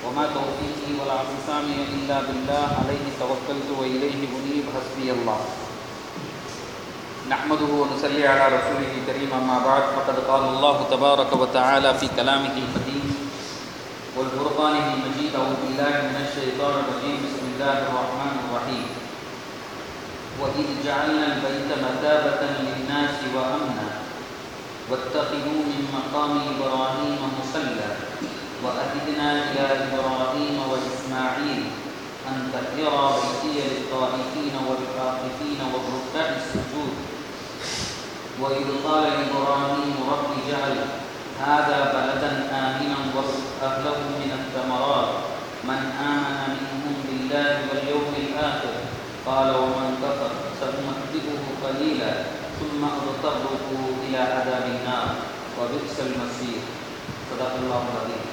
وما توفيقي ولا اعتصامي إلا بالله عليه توكلت وإليه أنيب حسبي الله نحمده ونصلي على رسوله الكريم أما بعد فقد قال الله تبارك وتعالى في كلامه القديم والفرقانه المجيد أعوذ بالله من الشيطان الرجيم بسم الله الرحمن الرحيم وإذ جعلنا البيت مثابة للناس وأمنا واتخذوا من مقام إبراهيم مصلى وأهدنا إلى إبراهيم وإسماعيل أن طهر بيتي للطائفين والعاكفين والركع السجود وإذ قال إبراهيم رب اجعل هذا بلدا آمنا وارزق أهله من الثمرات من آمن منهم بالله واليوم الآخر قال ومن كفر سأمهده قليلا ثم أضطره إلى عذاب النار وبئس المصير صدق الله العظيم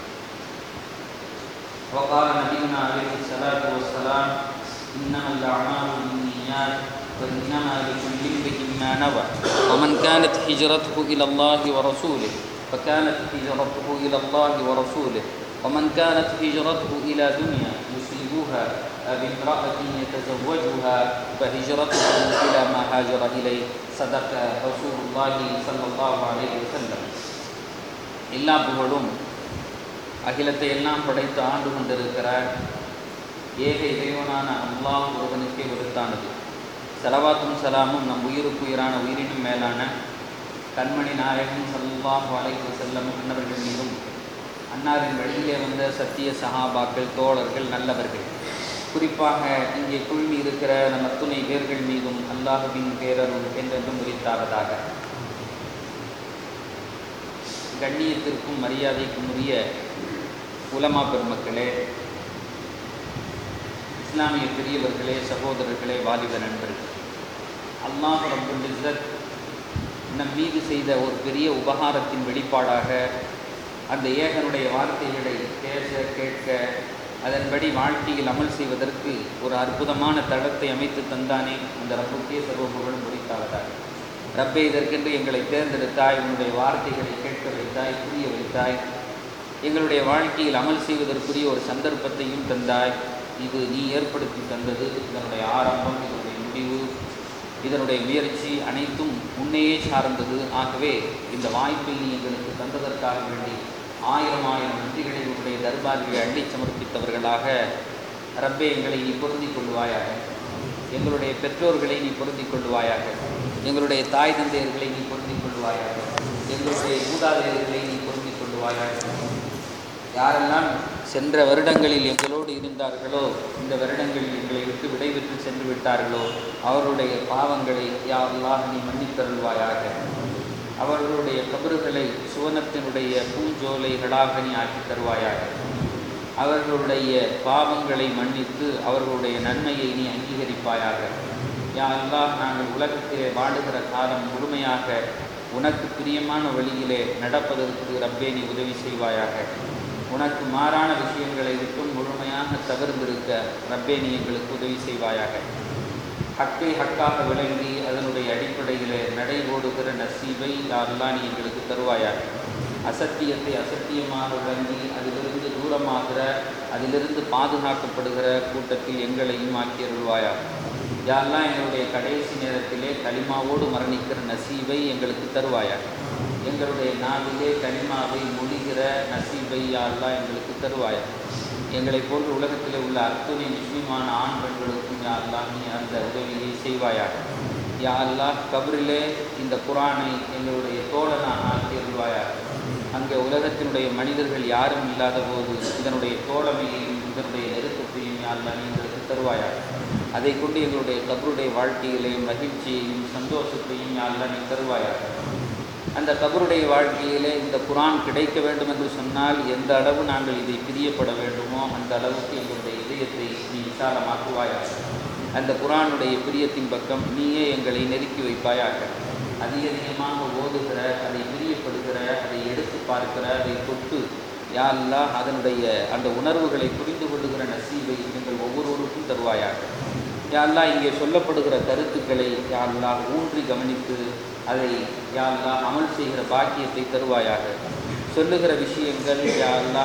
وقال نبينا عليه الصلاة والسلام إنما الأعمال بالنيات وإنما لكل امرئ ما نوى ومن كانت هجرته إلى الله ورسوله فكانت هجرته إلى الله ورسوله ومن كانت هجرته إلى دنيا يصيبها أو امرأة يتزوجها فهجرته إلى ما هاجر إليه صدق رسول الله صلى الله عليه وسلم எல்லா புகழும் அகிலத்தை எல்லாம் படைத்து ஆண்டு கொண்டிருக்கிறார் ஏக இறைவனான அல்லாஹ் ஒருவனுக்கே உருத்தானது சலவாத்தும் சலாமும் நம் உயிருக்கு உயிரான உயிரினும் மேலான கண்மணி நாயகம் சல்லாஹ் அலைக்கு செல்லம் அன்னவர்கள் மீதும் அன்னாரின் வழியிலே வந்த சத்திய சஹாபாக்கள் தோழர்கள் நல்லவர்கள் குறிப்பாக இங்கே குழுமி இருக்கிற நம் அத்துணை பேர்கள் மீதும் அல்லாஹுவின் பேரருள் என்றென்றும் உரித்தாவதாக கண்ணியத்திற்கும் மரியாதைக்கும் உரிய உலமா பெருமக்களே இஸ்லாமிய பெரியவர்களே சகோதரர்களே வாலிப நண்பர்கள் அல்லாஹ் ரபுல் இஸ்ஸத் நம் மீது செய்த ஒரு பெரிய உபகாரத்தின் வெளிப்பாடாக அந்த ஏகனுடைய வார்த்தைகளை பேச கேட்க அதன்படி வாழ்க்கையில் அமல் செய்வதற்கு ஒரு அற்புதமான தளத்தை அமைத்து தந்தானே அந்த ரப்புக்கே சர்வபுகழும் முடித்தாவதாக ரப்பே இதற்கென்று எங்களை தேர்ந்தெடுத்தாய் உன்னுடைய வார்த்தைகளை கேட்க வைத்தாய் புரிய வைத்தாய் எங்களுடைய வாழ்க்கையில் அமல் செய்வதற்குரிய ஒரு சந்தர்ப்பத்தையும் தந்தாய் இது நீ ஏற்படுத்தி தந்தது இதனுடைய ஆரம்பம் இதனுடைய முடிவு இதனுடைய முயற்சி அனைத்தும் உன்னையே சார்ந்தது ஆகவே இந்த வாய்ப்பை நீ எங்களுக்கு தந்ததற்காக வேண்டி ஆயிரம் ஆயிரம் நன்றிகளை உன்னுடைய தர்பார்களை அள்ளி சமர்ப்பித்தவர்களாக ரப்பே எங்களை நீ பொருந்தி கொள்வாயாக எங்களுடைய பெற்றோர்களை நீ பொருந்தி கொள்வாயாக எங்களுடைய தாய் தந்தையர்களை நீ பொருந்தி கொள்வாயாக எங்களுடைய மூதாதையர்களை நீ பொருந்தி கொள்வாயாக யாரெல்லாம் சென்ற வருடங்களில் எங்களோடு இருந்தார்களோ இந்த வருடங்களில் எங்களை விட்டு விடைபெற்று சென்று விட்டார்களோ அவர்களுடைய பாவங்களை யாரெல்லாம் நீ மன்னித்தருள்வாயாக அவர்களுடைய கபறுகளை சுவனத்தினுடைய பூஞ்சோலைகளாக நீ ஆக்கி தருவாயாக அவர்களுடைய பாவங்களை மன்னித்து அவர்களுடைய நன்மையை நீ அங்கீகரிப்பாயாக யா அல்லாஹ் நாங்கள் உலகத்திலே வாழுகிற காலம் முழுமையாக உனக்கு பிரியமான வழியிலே நடப்பதற்கு ரப்பே நீ உதவி செய்வாயாக உனக்கு மாறான விஷயங்களை விட்டும் முழுமையாக தவிர்ந்திருக்க ரப்பே நீ எங்களுக்கு உதவி செய்வாயாக ஹக்கை ஹக்காக விளங்கி அதனுடைய அடிப்படையில் நடை ஓடுகிற நசீபை யாரெல்லாம் நீ எங்களுக்கு தருவாயாக அசத்தியத்தை அசத்தியமாக விளங்கி அதிலிருந்து தூரமாகிற அதிலிருந்து பாதுகாக்கப்படுகிற கூட்டத்தில் எங்களையும் ஆக்கியருள்வாயாக யாரெல்லாம் எங்களுடைய கடைசி நேரத்திலே களிமாவோடு மரணிக்கிற நசீபை எங்களுக்கு தருவாயாக எங்களுடைய நாவிலே கனிமாவை மொழிகிற நசீபை யாரெல்லாம் எங்களுக்கு தருவாயாக எங்களை போன்று உலகத்தில் உள்ள அத்துணை முஸ்லிமான ஆண் பெண்களுக்கும் யாரெல்லாம் நீ அந்த உதவியை செய்வாயாக யாரெல்லாம் கபரிலே இந்த குரானை எங்களுடைய தோழனாக ஆக்கியருள்வாயாக அங்கே உலகத்தினுடைய மனிதர்கள் யாரும் இல்லாத போது இதனுடைய தோழமையையும் இதனுடைய நெருக்கத்தையும் யாரெல்லாம் நீ எங்களுக்கு தருவாயாக அதை கொண்டு எங்களுடைய கபருடைய வாழ்க்கையிலையும் மகிழ்ச்சியையும் சந்தோஷத்தையும் யாரெல்லாம் நீ தருவாயாக அந்த கபருடைய வாழ்க்கையிலே இந்த குரான் கிடைக்க வேண்டும் என்று சொன்னால் எந்த அளவு நாங்கள் இதை பிரியப்பட வேண்டுமோ அந்த அளவுக்கு எங்களுடைய இதயத்தை நீ விசாலமாக்குவாயாக அந்த குரானுடைய பிரியத்தின் பக்கம் நீயே எங்களை நெருக்கி வைப்பாயாக அதிக அதிகமாக ஓதுகிற அதை பிரியப்படுகிற அதை எடுத்து பார்க்கிற அதை தொட்டு யா அல்லாஹ் அதனுடைய அந்த உணர்வுகளை புரிந்து கொள்ளுகிற நசீவை எங்கள் ஒவ்வொருவருக்கும் தருவாயாக யா அல்லாஹ் இங்கே சொல்லப்படுகிற கருத்துக்களை யா அல்லாஹ் ஊன்றி கவனித்து அதை யா அல்லாஹ் அமல் செய்கிற பாக்கியத்தை தருவாயாக சொல்லுகிற விஷயங்கள் யா அல்லாஹ் மிகச்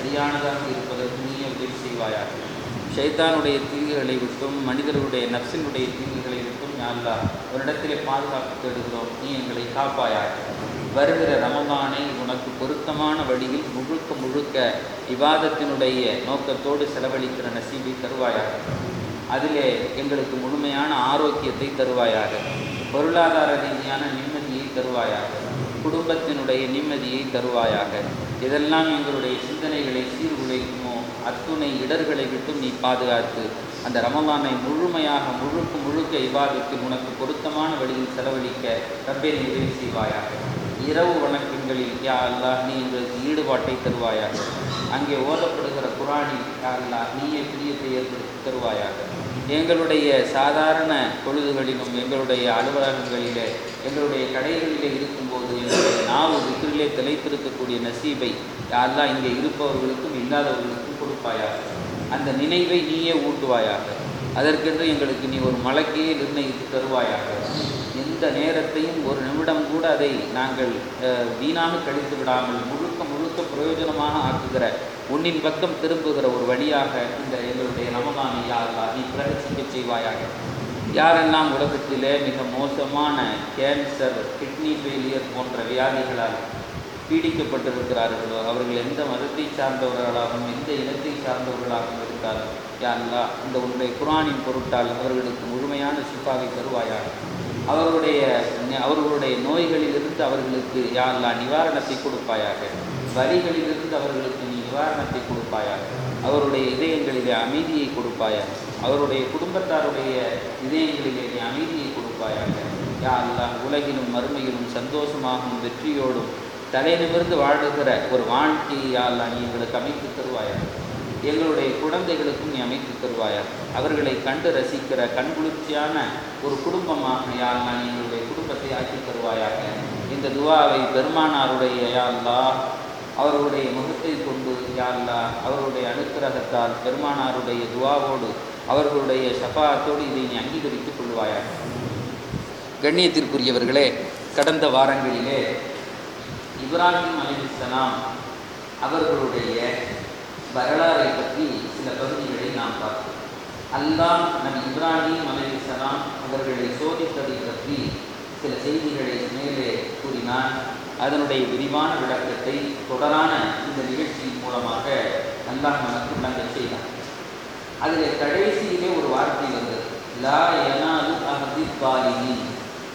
சரியானதாக இருப்பதற்கு நீயே உதவி செய்வாயாக ஷைத்தானுடைய தீங்குகளை விட்டும் மனிதர்களுடைய நப்சினுடைய தீங்குகளை விட்டும் யாழ்லா ஒரு பாதுகாப்பு தேடுகிறோம் நீ எங்களை காப்பாயாக வருகிற ரமதானை உனக்கு பொருத்தமான வழியில் முழுக்க முழுக்க விவாதத்தினுடைய நோக்கத்தோடு செலவழிக்கிற நசீபை தருவாயாக அதிலே எங்களுக்கு முழுமையான ஆரோக்கியத்தை தருவாயாக பொருளாதார ரீதியான நிம்மதியை தருவாயாக குடும்பத்தினுடைய நிம்மதியை தருவாயாக இதெல்லாம் எங்களுடைய சிந்தனைகளை சீர்குலைக்குமோ அத்துணை இடர்களை விட்டும் நீ பாதுகாத்து அந்த ரமலானை முழுமையாக முழுக்க முழுக்க இவாதத்தில் உனக்கு பொருத்தமான வழியில் செலவழிக்க ரப்பே நீ உதவி செய்வாயாக இரவு வணக்கங்களில் யா அல்லாஹ் நீ எங்களுக்கு ஈடுபாட்டை தருவாயாக அங்கே ஓதப்படுகிற குரானில் யா அல்லாஹ் நீயே பிரியத்தை ஏற்படுத்தி தருவாயாக எங்களுடைய சாதாரண பொழுதுகளிலும் எங்களுடைய அலுவலகங்களிலே எங்களுடைய கடைகளிலே இருக்கும்போது எங்களுடைய நாவு விக்கிரிலே திளைத்திருக்கக்கூடிய நசீபை யாரெல்லாம் இங்கே இருப்பவர்களுக்கும் இல்லாதவர்களுக்கும் கொடுப்பாயாக அந்த நினைவை நீயே ஊட்டுவாயாக அதற்கென்று எங்களுக்கு நீ ஒரு மலக்கையே நிர்ணயித்து தருவாயாக எந்த நேரத்தையும் ஒரு நிமிடம் கூட அதை நாங்கள் அஹ், வீணாக கழித்து விடாமல் முழுக்க முழுக்க பிரயோஜனமாக ஆக்குகிற உன்னின் பக்கம் திரும்புகிற ஒரு வழியாக இந்த எங்களுடைய ரமதானை யாரெல்லாம் நீ பிரகசிக்க செய்வாயாக யாரெல்லாம் உலகத்திலே மிக மோசமான கேன்சர் கிட்னி ஃபெயிலியர் போன்ற வியாதிகளால் பீடிக்கப்பட்டிருக்கிறார்களோ அவர்கள் எந்த மதத்தை சார்ந்தவர்களாகவும் எந்த இனத்தை சார்ந்தவர்களாகவும் இருக்கார்கள் யாரெல்லாம் இந்த உன்னுடைய குரானின் பொருட்டால் அவர்களுக்கு முழுமையான சிப்பாவை தருவாயாக அவர்களுடைய அவர்களுடைய நோய்களிலிருந்து அவர்களுக்கு யாரெல்லாம் நிவாரணத்தை கொடுப்பாயாக வலிகளிலிருந்து அவர்களுக்கு நீ நிவாரணத்தை கொடுப்பாயாக அவருடைய இதயங்களிலே அமைதியை கொடுப்பாயாக அவருடைய குடும்பத்தாருடைய இதயங்களிலே நீ அமைதியை கொடுப்பாயாக யா அல்லாஹ் உலகிலும் மறுமையிலும் சந்தோஷமாகவும் வெற்றியோடும் தலை நிமிர்ந்து வாழுகிற ஒரு வாழ்க்கையை யா அல்லாஹ் நீ எங்களுக்கு அமைத்து தருவாயாக எங்களுடைய குழந்தைகளுக்கும் நீ அமைத்து தருவாயாக அவர்களை கண்டு ரசிக்கிற கண்குளிர்ச்சியான ஒரு குடும்பமாக யா அல்லாஹ் நீ எங்களுடைய குடும்பத்தை ஆக்கி தருவாயாக இந்த துவாவை பெருமானாருடைய யா அல்லாஹ் அவர்களுடைய முகத்தை கொண்டு யா அல்லாஹ் அவர்களுடைய அனுக்கிரகத்தால் பெருமானாருடைய துவாவோடு அவர்களுடைய ஷஃபாத்தோடு இதை நீ அங்கீகரித்துக் கொள்வாயாக கண்ணியத்திற்குரியவர்களே கடந்த வாரங்களிலே இப்ராஹிம் அலிஸ்லாம் அவர்களுடைய வரலாறை பற்றி சில பகுதிகளை நாம் பார்த்தோம் அல்லாஹ் நபி இப்ராஹிம் அலிஸ்லாம் அவர்களை சோதித்ததை பற்றி சில செய்திகளை மேலே கூறினார் அதனுடைய விரிவான விளக்கத்தை தொடரான இந்த நிகழ்ச்சியின் மூலமாக அல்லாஹ் நமக்கு விளங்கச் செய்தார் அதில் கடைசியிலே ஒரு வார்த்தை வந்தது லா யனாலு அஹதி பாலினி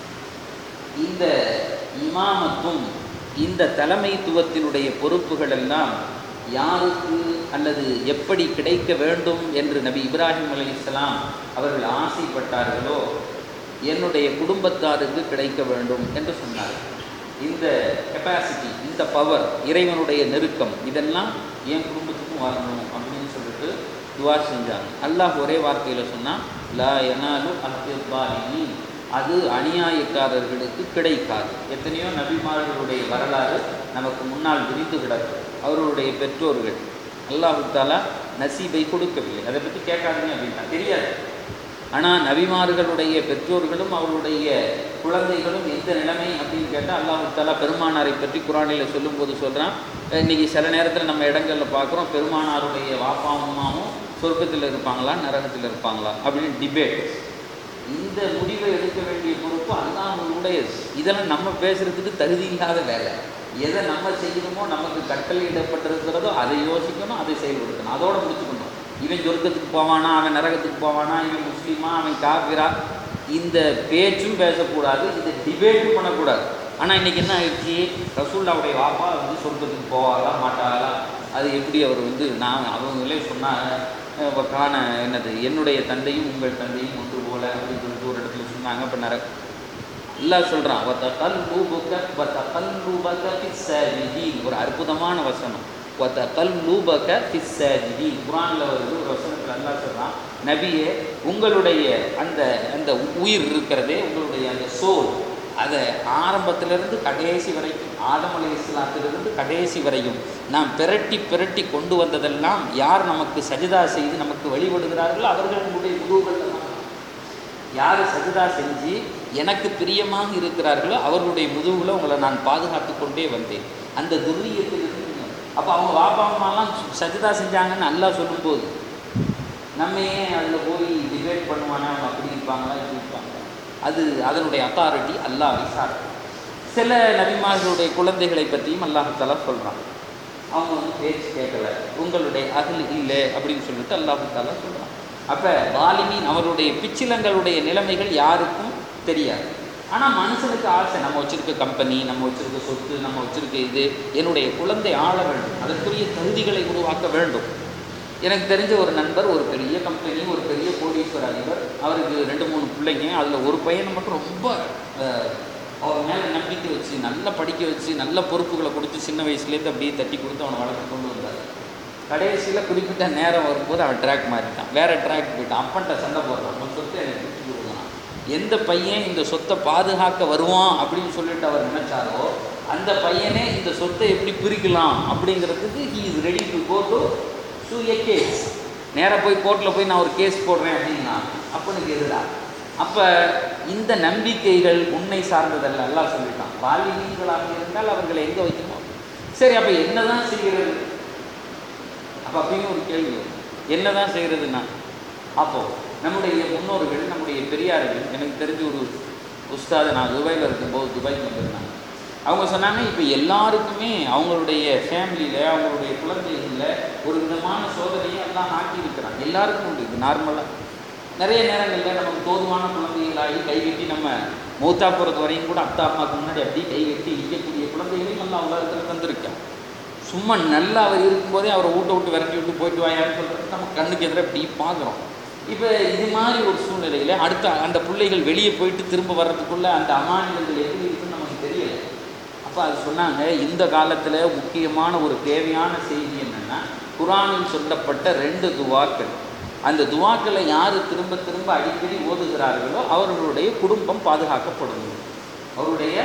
இந்த இமாமத்தும் இந்த தலைமைத்துவத்தினுடைய பொறுப்புகள் எல்லாம் யாருக்கு அல்லது எப்படி கிடைக்க வேண்டும் என்று நபி இப்ராஹிம் அலைஹிஸ்ஸலாம் அவர்கள் ஆசைப்பட்டார்களோ என்னுடைய குடும்பத்தாருக்கு கிடைக்க வேண்டும் என்று சொன்னார் இந்த கெப்பாசிட்டி இந்த பவர் இறைவனுடைய நெருக்கம் இதெல்லாம் என் குடும்பத்துக்கும் வரணும் அப்படின்னு சொல்லிட்டு துவா செஞ்சாங்க அல்லாஹ் ஒரே வார்த்தையில் சொன்னால் லா எனாலு அஹ்பாலினி அது அநியாயக்காரர்களுக்கு கிடைக்காது எத்தனையோ நபிமார்களுடைய வரலாறு நமக்கு முன்னால் விரிந்து கிடக்கும் அவர்களுடைய பெற்றோர்கள் அல்லாஹு தாலா நசீபை கொடுக்கவில்லை அதை பற்றி கேட்காதீங்க அப்படின்னா தெரியாது ஆனால் நபிமார்களுடைய பெற்றோர்களும் அவர்களுடைய குழந்தைகளும் எந்த நிலைமை அப்படின்னு கேட்டால் அல்லாஹு தாலா பெருமானாரை பற்றி குரானில் சொல்லும்போது சொல்கிறான் இன்றைக்கி சில நேரத்தில் நம்ம இடங்களில் பார்க்குறோம் பெருமானாருடைய வாப்பாவும் அம்மாவும் சொர்க்கத்தில் இருப்பாங்களா நரகத்தில் இருப்பாங்களா அப்படின்னு டிபேட் இந்த முடிவை எடுக்க வேண்டிய பொறுப்பு அல்லாஹனுடையது இதெல்லாம் நம்ம பேசுகிறதுக்கு தகுதி இல்லாத வேலை எதை நம்ம செய்யணுமோ நமக்கு கட்டளையிடப்பட்டிருக்கிறதோ அதை யோசிக்கணும் அதை செயல்படுத்தணும் அதோட முடிச்சுக்கணும் இவன் சொர்க்கத்துக்கு போவானா அவன் நரகத்துக்கு போவானா இவன் முஸ்லீமா அவன் காபிரா இந்த பேச்சும் பேசக்கூடாது இந்த டிபேட்டும் பண்ணக்கூடாது ஆனால் இன்றைக்கி என்ன ஆயிடுச்சு ரசூல்லாவுடைய வாப்பா வந்து சொர்க்கத்துக்கு போவாரா மாட்டாரா அது எப்படி அவர் வந்து நான் அவங்களே சொன்னாங்க அஹ் காண என்னது என்னுடைய தந்தையும் உங்கள் தந்தையும் ஒன்று போல அப்படின்னு சொல்லிட்டு ஒரு இடத்துல சொன்னாங்க இப்போ நர இல்லா சொல்கிறான் ஒத்த கல் லூபுக்க ஒத்த கல் லூபக்க பிஸ்ஸாஜிதீன் ஒரு அற்புதமான வசனம் ஒத்த கல் லூபக்க பிஸ்ஸாஜிதீன் குரானில் வருது ஒரு வசனத்தில் அல்லா சொல்கிறான் நபியே உங்களுடைய அந்த அந்த உயிர் இருக்கிறதே உங்களுடைய அந்த சோல் அதை ஆரம்பத்திலிருந்து கடைசி வரைக்கும் ஆதம் அலை இஸ்லாத்திலிருந்து கடைசி வரையும் நாம் பிரட்டி பிரட்டி கொண்டு வந்ததெல்லாம் யார் நமக்கு சஜிதா செய்து நமக்கு வழிபடுகிறார்களோ அவர்களுடைய முதுகுகள் யார் சஜிதா செஞ்சு எனக்கு பிரியமாக இருக்கிறார்களோ அவர்களுடைய முதுகுல உங்களை நான் பாதுகாத்து கொண்டே வந்தேன் அந்த துர்ரியத்திலிருந்து அப்போ அவங்க வாப்பா அம்மாலாம் சஜிதா செஞ்சாங்கன்னு நல்லா சொல்லும்போது நம்ம ஏன் அதில் போய் டிபேட் பண்ணுவானா அவங்க அப்படி இருப்பாங்களா இப்படி இருப்பாங்க அது அதனுடைய அத்தாரிட்டி அல்லாஹ் விசாரிக்கும் சில நபிமார்களுடைய குழந்தைகளை பற்றியும் அல்லாஹாலா சொல்கிறான் அவங்க வந்து பேச்சு கேட்கல உங்களுடைய அகல் இல்லை அப்படின்னு சொல்லிட்டு அல்லாஹாலா சொல்கிறான் அப்போ வாலிமின் அவருடைய பிச்சிலங்களுடைய நிலைமைகள் யாருக்கும் தெரியாது ஆனால் மனுஷனுக்கு ஆசை நம்ம வச்சுருக்க கம்பெனி நம்ம வச்சுருக்க சொத்து நம்ம வச்சுருக்க இது என்னுடைய குழந்தை ஆள வேண்டும் அதற்குரிய தகுதிகளை உருவாக்க வேண்டும் எனக்கு தெரிஞ்ச ஒரு நண்பர் ஒரு பெரிய கம்பெனி ஒரு பெரிய கோடீஸ்வர அதிபர் அவருக்கு ரெண்டு மூணு பிள்ளைங்க அதில் ஒரு பையனை மட்டும் ரொம்ப அஹ், அவர் மேலே நம்பிக்கை வச்சு நல்லா படிக்க வச்சு நல்ல பொறுப்புகளை கொடுத்து சின்ன வயசுலேருந்து அப்படியே தட்டி கொடுத்து அவனை வளர்த்து கொண்டு வந்தார் கடைசியில் குறிப்பிட்ட நேரம் வரும்போது அவன் ட்ராக் மாறிட்டான் வேற ட்ராக் போயிட்டான் அப்பன்ட்ட சண்டை போடுறான் உன் சொத்தை எனக்கு பிரிச்சு கொடுக்கலாம் எந்த பையன் இந்த சொத்தை பாதுகாக்க வருவான் அப்படின்னு சொல்லிட்டு அவர் நினைச்சாரோ அந்த பையனே இந்த சொத்தை எப்படி பிரிக்கலாம் அப்படிங்கிறதுக்கு he is ready to go to to a case நேராக போய் கோர்ட்டில் போய் நான் ஒரு கேஸ் போடுறேன் அப்படின்னா அப்பனுக்கு எதிரா அப்போ இந்த நம்பிக்கைகள் உன்னை சார்ந்ததல்ல எல்லாம் சொல்லிட்டான் பாலினீங்களாக இருந்தால் அவர்களை எங்கே வைக்கணும் சரி அப்போ என்னதான் செய்கிறது அப்போ அப்படின்னு ஒரு கேள்வி வரும். என்னதான் செய்கிறதுன்னா அப்போ நம்முடைய முன்னோர்கள் நம்முடைய பெரியார்கள் எனக்கு தெரிஞ்ச ஒரு உஸ்தாது நான் துபாயில் இருக்கும்போது துபாய்க்கு வந்திருந்தாங்க அவங்க சொன்னாங்க இப்போ எல்லாருக்குமே அவங்களுடைய ஃபேமிலியில் அவங்களுடைய குழந்தைகளில் ஒரு விதமான சோதனையை எல்லாம் ஆக்கி இருக்கிறாங்க எல்லாருக்கும் உண்டு இது நார்மலாக நிறைய நேரங்களில் நமக்கு தோதுவான குழந்தைகளாகி கைகட்டி நம்ம மூத்தா போகிறது வரையும் கூட அத்தா அம்மாவுக்கு முன்னாடி அப்படியே கைகட்டி நிற்கக்கூடிய குழந்தைகளையும் நல்லா உலகத்தில் தந்திருக்கேன் சும்மா நல்லா அவர் இருக்கும்போதே அவரை ஊட்ட விட்டு விரட்டி விட்டு போயிட்டு வாயான்னு சொல்கிறது நம்ம கண்ணுக்கு எதிராக இப்படி பார்க்குறோம் இப்போ இது மாதிரி ஒரு சூழ்நிலையில் அடுத்த அந்த பிள்ளைகள் வெளியே போயிட்டு திரும்ப வர்றதுக்குள்ள அந்த அமானியங்கள் எப்படி இருக்குன்னு நமக்கு தெரியல அப்போ அது சொன்னாங்க இந்த காலத்தில் முக்கியமான ஒரு தேவையான செய்தி என்னென்னா குரானில் சொல்லப்பட்ட ரெண்டு துவாக்கள் அந்த துவாக்களை யார் திரும்ப திரும்ப அடிக்கடி ஓதுகிறார்களோ அவர்களுடைய குடும்பம் பாதுகாக்கப்படும் அவருடைய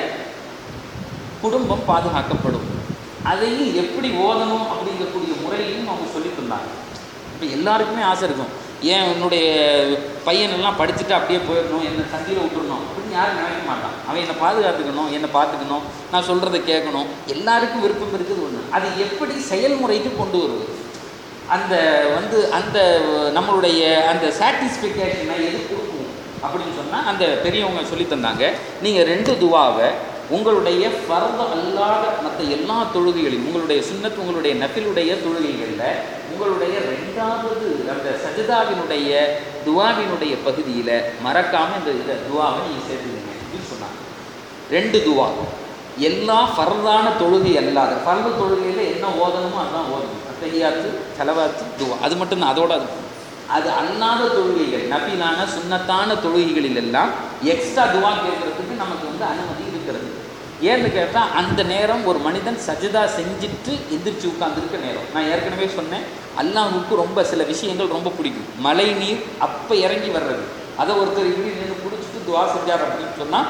குடும்பம் பாதுகாக்கப்படும் அதையும் எப்படி ஓதணும் அப்படிங்கக்கூடிய முறையையும் அவங்க சொல்லித் தந்தாங்க இப்போ எல்லாருக்குமே ஆசை இருக்கும் ஏன் என்னுடைய பையனெல்லாம் படிச்சுட்டு அப்படியே போயிடணும் என்னை சந்தியில் விட்டுறணும் அப்படின்னு யாரும் நினைக்க மாட்டான் அவன் என்னை பாதுகாத்துக்கணும் என்னை பார்த்துக்கணும் நான் சொல்கிறத கேட்கணும் எல்லாருக்கும் விருப்பம் இருக்குது ஒன்று அது எப்படி செயல்முறைக்கு கொண்டு வருவது அந்த வந்து அந்த நம்மளுடைய அந்த சாட்டிஸ்ஃபிகேஷனை எது கொடுக்கும் அப்படின்னு சொன்னால் அந்த பெரியவங்க சொல்லி தந்தாங்க நீங்கள் ரெண்டு துவாவை உங்களுடைய ஃபர்த அல்லாத மற்ற எல்லா தொழுகைகளையும் உங்களுடைய சுன்னத் உங்களுடைய நஃபிலுடைய தொழுகைகளில் உங்களுடைய ரெண்டாவது அந்த சஜிதாவினுடைய துவாவினுடைய பகுதியில் மறக்காமல் இந்த இதை துவாவை நீங்கள் சேர்த்துக்கங்க அப்படின்னு சொன்னாங்க ரெண்டு துவா எல்லா ஃபர்தான தொழுகை அல்லாத ஃபர்து தொழுகையில் என்ன ஓதணுமோ அதுதான் ஓதணும் அத்தகையாத்து செலவாத்து துவா அது மட்டும் தான் அதோட அது அது அல்லாத தொழுகைகள் நபிலான சுன்னத்தான தொழுகைகளில் எல்லாம் எக்ஸ்ட்ரா துவா கேட்கறதுக்கு நமக்கு வந்து அனுமதி இருக்கிறது ஏன்னு கேட்டால் அந்த நேரம் ஒரு மனிதன் சஜிதா செஞ்சுட்டு எந்திரிச்சு உட்காந்துருக்க நேரம் நான் ஏற்கனவே சொன்னேன் அல்லாஹ்வுக்கு ரொம்ப சில விஷயங்கள் ரொம்ப பிடிக்கும் மழை நீர் அப்போ இறங்கி வர்றது அதை ஒருத்தர் இப்படி நின்று பிடிச்சிட்டு துவா செஞ்சார் அப்படின்னு சொன்னால்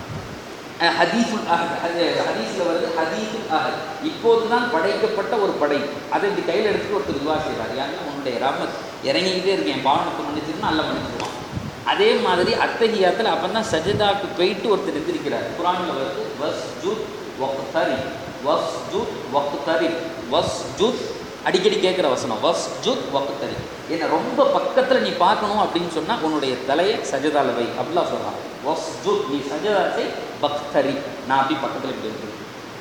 ஹதீஃபுல் அஹத் அது ஹதீஸில் வருது ஹதீஃபுல் அஹத் இப்போது தான் படைக்கப்பட்ட ஒரு படை அதை இப்படி கையில் எடுத்துட்டு ஒருத்தர் துவா செய்கிறார் யாருன்னா உன்னுடைய ரஹ்மத் இறங்கிக்கிட்டே இருக்கேன் பாவனத்தை மன்னிச்சிருந்தா நல்லா மன்னிச்சிருவான் அதே மாதிரி அத்தஹியாத்தில் அப்போ தான் சஜிதாக்கு போயிட்டு ஒருத்தர் எந்திரிக்கிறார் குரானில் வருது வஸ் ஜூத் வக்தரி வஸ் ஜூத் வக்தரி வஸ் ஜூத் அடிக்கடி கேட்குற வசனம் வஸ் ஜூத் வக்தரி என்னை ரொம்ப பக்கத்தில் நீ பார்க்கணும் அப்படின்னு சொன்னால் உன்னுடைய தலையை சஜதால வை அப்படிலாம் சொல்கிறான் வஸ் ஜூத் நீ சஜதா செய் பக்தரி நான் அப்படி பக்கத்தில் இப்படி இருக்கிறேன்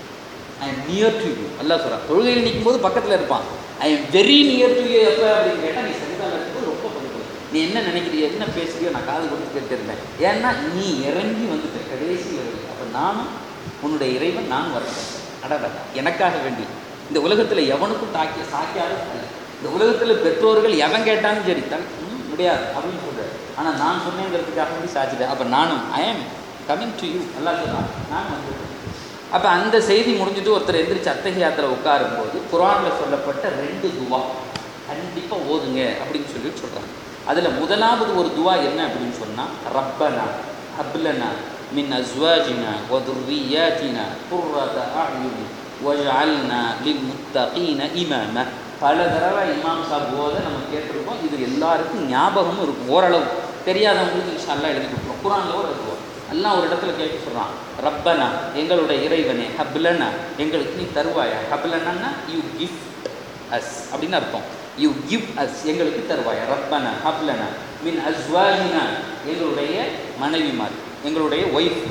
I am near to you அல்லா சொல்கிறான் தொழுகையில் நிற்கும் போது பக்கத்தில் இருப்பான் I am very near to you எப்போ அப்படின்னு கேட்டால் நீ சஜிதாவில் இருக்கும்போது ரொம்ப பக்கத்தில் நீ என்ன நினைக்கிறியோ என்ன பேசுறியோ நான் காது கொடுத்து கேட்டிருந்தேன் ஏன்னா நீ இறங்கி வந்துட்ட கடைசி லெவலில் அப்போ நானும் உன்னுடைய இறைவன் நான் வரேன் அடடா எனக்காக வேண்டி இந்த உலகத்தில் எவனுக்கும் தாக்கிய சாக்கியாத அல்ல இந்த உலகத்தில் பெற்றோர்கள் எவன் கேட்டாலும் சரி தன் ம், முடியாது அப்படின்னு சொல்கிறார் ஆனால் நான் சொன்னேங்கிறதுக்காக வேண்டி சாச்சிட்டேன் அப்போ நானும் ஐ ஆம் கமிங் டு யூ நல்லா சொல்கிறான் நான் வந்துட்டேன் அப்போ அந்த செய்தி முடிஞ்சுட்டு ஒருத்தர் எந்திரிச்சு அத்தகையாத்தில் உட்காரும்போது குரானில் சொல்லப்பட்ட ரெண்டு துவா கண்டிப்பாக ஓதுங்க அப்படின்னு சொல்லி சொல்கிறாங்க அதில் முதலாவது ஒரு துவா என்ன அப்படின்னு சொன்னால் ரப்பனா ஹப்லனா மின் அஸ்வாஜினா வதுர்ரியாத்தினா குர்ரத அயுனி வஜ்அல்னா லில் முத்தகீன இமாம பல தடவை இமாம் சாப் ஓத நம்ம கேட்டிருக்கோம் இது எல்லாருக்கும் ஞாபகமும் இருக்கும் ஓரளவு தெரியாதவங்களுக்கு இன்ஷால்லா எழுதி கொடுக்குறோம் குரானில் ஒரு துவா அல்லாஹ் ஒரு இடத்துல கேட்க சொல்கிறான் ரப்பனா எங்களுடைய இறைவனே ஹப்லனா எங்களுக்கு நீ தருவாயா ஹப்லனா யூ கிவ் அஸ் அப்படின்னு அர்த்தம் யூ கிவ் அஸ் எங்களுக்கு தருவாயா ரப்பனா ஹப்லனா மின் அஸ்வாஜினா எங்களுடைய மனைவிமார் எங்களுடைய ஒய்ஃப்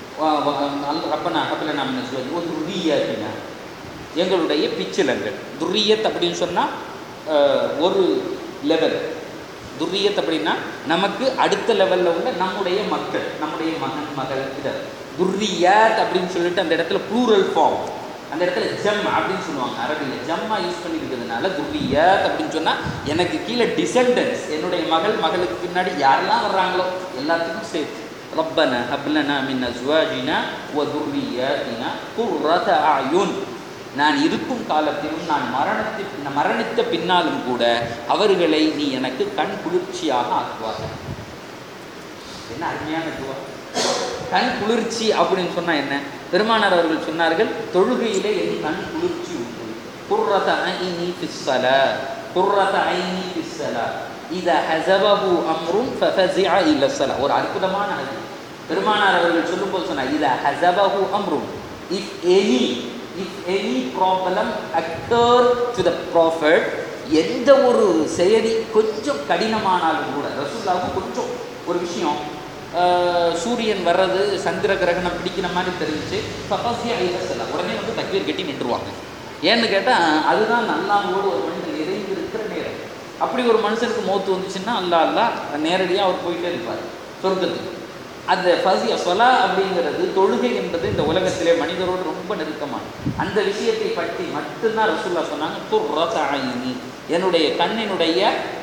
ரப்பனா ஹப்லனா மின் அஸ்வாஜி ஒரு துரியாத்தினா எங்களுடைய பிச்சிலங்கள் துரியத் அப்படின்னு சொன்னால் ஒரு லெவல் துரியத் அப்படின்னா நமக்கு அடுத்த லெவலில் உள்ள நம்முடைய மக்கள் நம்முடைய மகன் மகள் இதை துர்ரியாத் அப்படின்னு சொல்லிட்டு அந்த இடத்துல ப்ளூரல் ஃபார்ம் அந்த இடத்துல ஜம் அப்படின்னு சொல்லுவாங்க அரபியில் ஜம்மா யூஸ் பண்ணி இருக்கிறதுனால துர்ரியாத் அப்படின்னு சொன்னால் எனக்கு கீழே டிசெண்டன்ஸ் என்னுடைய மகள் மகளுக்கு பின்னாடி யாரெல்லாம் வர்றாங்களோ எல்லாத்துக்கும் சேர்த்து ரப்பன ஹப்லனா மின் அஸ்வாஜினா வ துர்ரியாத்தினா குர்ரத அயுன் நான் இருக்கும் காலத்திலும் நான் மரணத்தி மரணித்த பின்னாலும் கூட அவர்களை நீ எனக்கு கண் குளிர்ச்சியாக ஆக்குவார்கள் என்ன அருமையான துவா கண் குளிர்ச்சி அப்படின்னு சொன்னா என்ன பெருமானார் அவர்கள் சொன்னார்கள் தொழுகையிலே என் கண் குளிர்ச்சி உண்டு குர்ரத ஐனி பிஸ்ஸல குர்ரத ஐனி பிஸ்ஸல இத ஹஸபஹு அம்ருன் ஃபஃபஸிஅ இல ஸலா ஒரு அற்புதமான ஹதீஸ் பெருமானார் அவர்கள் சொல்லும்போது சொன்னார் இத ஹஸபஹு அம்ருன் if any if any problem occur to the prophet எந்த ஒரு செயலி கொஞ்சம் கடினமானாலும் கூட ரசூல்லாவும் கொஞ்சம் ஒரு விஷயம் ஆஹ், சூரியன் வர்றது சந்திர கிரகணம் பிடிக்கிற மாதிரி தெரிஞ்சுச்சு பப்பாசியா இல்லை உடனே வந்து தக்வீர் கட்டி நின்றுவாங்க ஏன்னு கேட்டால் அதுதான் நல்லாவோடு ஒரு மனிதன் இறைந்து இருக்கிற நேரம் அப்படி ஒரு மனுஷனுக்கு மௌத்து வந்துச்சுன்னா அல்லா அல்லா நேரடியாக அவர் போயிட்டே இருப்பார் சொர்க்கத்துக்கு அந்த ஃபசிய சொலா அப்படிங்கிறது தொழுகை என்பது இந்த உலகத்திலே மனிதரோடு ரொம்ப நெருக்கமான அந்த விஷயத்தை பற்றி மட்டும்தான் ரசூல்லா சொன்னாங்க துர்ரசாயினி என்னுடைய கண்ணினுடைய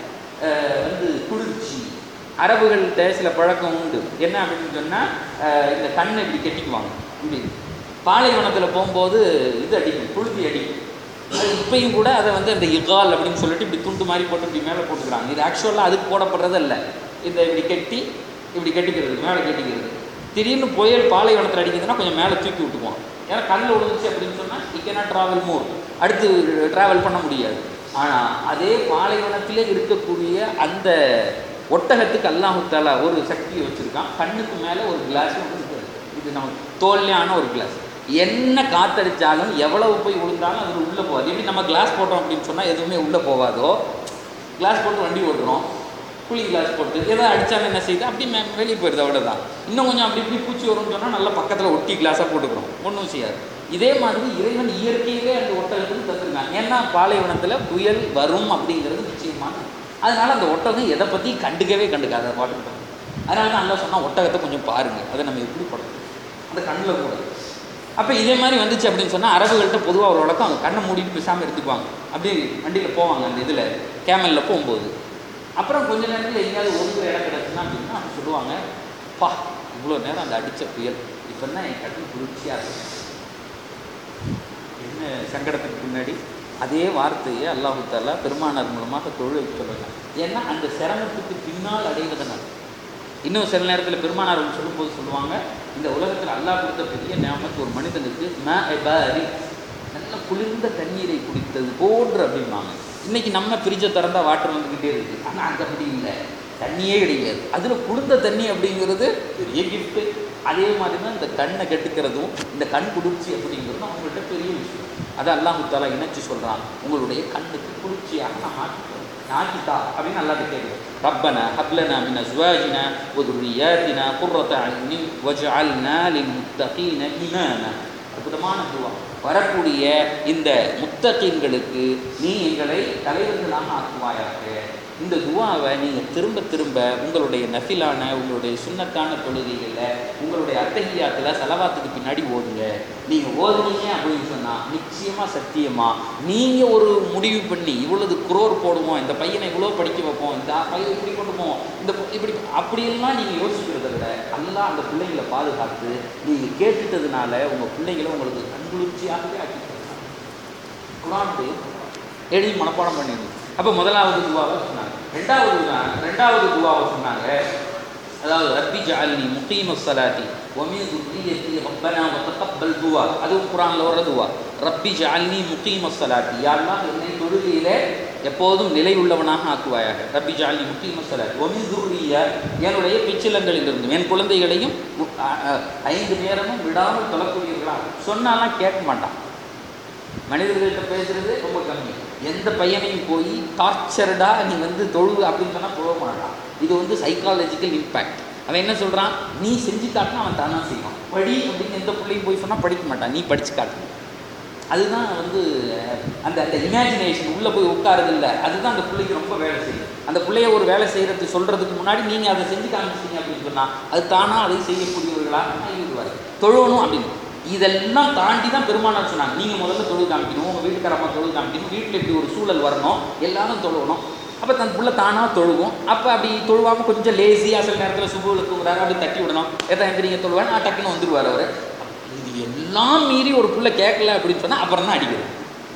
அஹ், வந்து குளிர்ச்சி அரபுகள்கிட்ட சில பழக்கம் உண்டு என்ன அப்படின்னு சொன்னால் இந்த கண்ணை இப்படி கெட்டிக்குவாங்க இப்படி பாலைவனத்தில் போகும்போது இது அடிக்கும் புழுதி அடிக்கும் அது இப்பயும் கூட அதை வந்து அந்த இகால் அப்படின்னு சொல்லிட்டு இப்படி துண்டு மாதிரி போட்டு இப்படி மேலே போட்டுக்கிறாங்க இது ஆக்சுவலாக அதுக்கு போடப்படுறது இல்லை இந்த இப்படி கெட்டி இப்படி கட்டிக்கிறது மேலே கட்டிக்கிறது திடீர்னு புயல் பாலைவனத்தில் அடிக்குதுன்னா கொஞ்சம் மேலே தூக்கி விட்டுக்குவோம் ஏன்னா கல்லில் விழுந்துச்சு அப்படின்னு சொன்னால் இ கேனாட் ட்ராவல் மோர் அடுத்து ட்ராவல் பண்ண முடியாது ஆனால் அதே பாலைவனத்திலே இருக்கக்கூடிய அந்த ஒட்டகத்துக்கு அல்லாஹு தாலா ஒரு சக்தியை வச்சுருக்கான் கண்ணுக்கு மேலே ஒரு கிளாஸ் ஒன்று இருக்குது இது நமக்கு தோல்லையான ஒரு கிளாஸ் என்ன காத்தடிச்சாலும் எவ்வளவு போய் விழுந்தாலும் அது உள்ளே போகாது எப்படி நம்ம கிளாஸ் போட்டோம் அப்படின்னு சொன்னால் எதுவுமே உள்ளே போகாதோ கிளாஸ் போட்டு வண்டி ஓட்டுறோம் கூலிங் கிளாஸ் போட்டு எதாவது அடித்தாலும் என்ன செய்யுது அப்படி மே வெளியே போயிடுது அவ்வளோதான் இன்னும் கொஞ்சம் அப்படி இப்படி பூச்சி வரும்னு சொன்னால் நல்லா பக்கத்தில் ஒட்டி கிளாஸாக போட்டுக்கிறோம் ஒன்றும் செய்யாது இதே மாதிரி இறைவன் இயற்கையிலே அந்த ஒட்டகத்துக்கு தந்துருக்காங்க ஏன்னா பாலைவனத்தில் புயல் வரும் அப்படிங்கிறது நிச்சயமான அதனால அந்த ஒட்டகம் எதை பற்றி கண்டுக்கவே கண்டுக்காது அதை பாட்டுக்கு போகும். அதனால தான் நல்லா சொன்னால் ஒட்டகத்தை கொஞ்சம் பாருங்கள் அதை நம்ம எப்படி படுத்து அந்த கண்ணில் கூட அப்போ இதே மாதிரி வந்துச்சு அப்படின்னு சொன்னால் அரபுகள்கிட்ட பொதுவாக ஒரு வழக்கம் அவங்க கண்ணை மூடிட்டு பேசாமல் எடுத்துக்குவாங்க அப்படியே வண்டியில் போவாங்க அந்த இதில் கேமலில் போகும்போது அப்புறம் கொஞ்ச நேரத்தில் எங்கேயாவது ஒதுக்குற இடம் கிடச்சுன்னா அப்படின்னா அவங்க சொல்லுவாங்க பா இவ்வளோ நேரம் அந்த அடித்த புயல் இப்போ தான் என் கண்ணு குளிர்ச்சியாக இருக்கு என்ன சங்கடத்துக்கு பின்னாடி அதே வார்த்தையை அல்லாஹு தாலா பெருமானார் மூலமாக தொழில் சொல்லலாம் ஏன்னா அந்த சிரமத்துக்கு பின்னால் அடைவதனால் இன்னும் சில நேரத்தில் பெருமானார் அவர்கள் சொல்லும்போது சொல்லுவாங்க இந்த உலகத்தில் அல்லாஹ் கொடுத்த பெரிய நியமத்து ஒரு மனிதனுக்கு ம எபாரி நல்ல குளிர்ந்த தண்ணீரை குடித்தது போன்று அப்படிம்பாங்க இன்னைக்கு நம்ம ஃப்ரிட்ஜை திறந்தா வாட்டர் வந்துக்கிட்டே இருக்கு ஆனால் அங்கே அப்படி இல்லை தண்ணியே கிடையாது அதில் குளிர்ந்த தண்ணி அப்படிங்கிறது பெரிய கிஃப்ட்டு அதே மாதிரி தான் இந்த கண்ணை கெட்டுக்கிறதும் இந்த கண் குளிர்ச்சி அப்படிங்கிறதும் அவங்கள்ட்ட பெரிய விஷயம் அதை அல்லாஹு தாலா இணைச்சு சொல்கிறான் உங்களுடைய கண்ணுக்கு குளிர்ச்சியாக நான் மாற்றிக்கிறேன் நாக்கிட்டா அப்படின்னு நல்லா கேட்குது ரப்பனா ஹப்லனா மின் அஸ்வாஜினா வதுர்ரியாத்தினா குர்ரத அய்னி வஜ்அல்னா லில்முத்தகீன இமாமா அற்புதமான துவா வரக்கூடிய இந்த முத்தகீன்களுக்கு நீ எங்களை தலைவர்களாக ஆக்குவாயாக இந்த துவாவை நீங்கள் திரும்ப திரும்ப உங்களுடைய நஃபிலான உங்களுடைய சுண்ணத்தான தொழுகைகளில் உங்களுடைய அத்தகையாத்தில் செலவாத்துக்கு பின்னாடி ஓதுங்க நீங்கள் ஓதுனீங்க அப்படின்னு சொன்னால் நிச்சயமாக சத்தியமாக நீங்கள் ஒரு முடிவு பண்ணி இவ்வளவு குரோர் போடுவோம் இந்த பையனை இவ்வளோ படிக்க வைப்போம் இந்த பையன் இப்படி கொண்டு போவோம் இந்த பொ- இப்படி அப்படியெல்லாம் நீங்கள் யோசிக்கிறத விட அல்லாஹ் அந்த பிள்ளைங்களை பாதுகாத்து நீங்கள் கேட்டுட்டதுனால உங்கள் பிள்ளைகளை உங்களுக்கு கண்குளிர்ச்சியாகவே ஆக்கி தருவாங்க. குரானுடைய எழுதி மனப்பாடம் பண்ணிடுது அப்போ முதலாவது துவாவை சொன்னாங்க ரெண்டாவது துவா- ரெண்டாவது துவாவை சொன்னாங்க அதாவது ரப்பி ஜஅல்னி முகீம ஸலாத்தி வமி ذُرِّيَّتِي رَبَّنَا وَتَقَبَّلْ துவா அதுவும் குரான்ல வர துவா ரப்பி ஜஅல்னி முகீம ஸலாத்தி யா அல்லாஹ் என்னை தொழுகையிலே எப்போதும் நிலை உள்ளவனாக ஆக்குவாயாக ரப்பி ஜாலி முக்கிய மசல ஒமிதுரிய என்னுடைய பிச்சிலங்களிலிருந்து என் குழந்தைகளையும் மு- அ- அ- ஐந்து நேரமும் விடாமல் தொழக்கூடியவர்களா சொன்னாலாம் கேட்க மாட்டான் மனிதர்கள்ட்ட பேசுறது ரொம்ப கம்மி எந்த பையனையும் போய் டார்ச்சர்டா நீ வந்து தொழு அப்படின்னு சொன்னால் தொழ மாட்டான் இது வந்து சைக்காலஜிக்கல் இம்பேக்ட் அவன் என்ன சொல்கிறான் நீ செஞ்சு காட்டினா அவன் தானா செய்வான் படி அப்படின்னு எந்த பிள்ளையும் போய் சொன்னால் படிக்க மாட்டான் நீ படித்து காட்டு அதுதான் வந்து அஹ், அந்த அந்த இமேஜினேஷன் உள்ளே போய் உட்காருது இல்லை அதுதான் அந்த பிள்ளைக்கு ரொம்ப வேலை செய்யும் அந்த பிள்ளைய ஒரு வேலை செய்கிறதுக்கு சொல்கிறதுக்கு முன்னாடி நீங்கள் அதை செஞ்சு காமிச்சிங்க அப்படின்னு சொன்னால் அது தானாக அதை செய்யக்கூடியவர்களாக ஆகிவிடுவார் தொழணும் அப்படின்னு இதெல்லாம் தாண்டி தான் பெருமானார் சொன்னாங்க நீங்கள் முதல்ல தொழில் காமிக்கணும் உங்கள் வீட்டுக்காரம்மா தொழில் காமிக்கணும் வீட்டில் இப்படி ஒரு சூழல் வரணும் எல்லாரும் தொழுவணும் அப்போ தன் புள்ள தானாக தொழுவும் அப்போ அப்படி தொழுவாமல் கொஞ்சம் லேசியாக சில நேரத்தில் சுபுவில் தூங்குறாரு அப்படி தட்டி விடணும் எத்தனை எந்திரிங்க தொழுவேன் நான் டக்குன்னு வந்துடுவார் அவர் இது எல்லாம் மீறி ஒரு புள்ள கேட்கல அப்படின்னு சொன்னால் அப்புறம் தான் அடிக்கிறது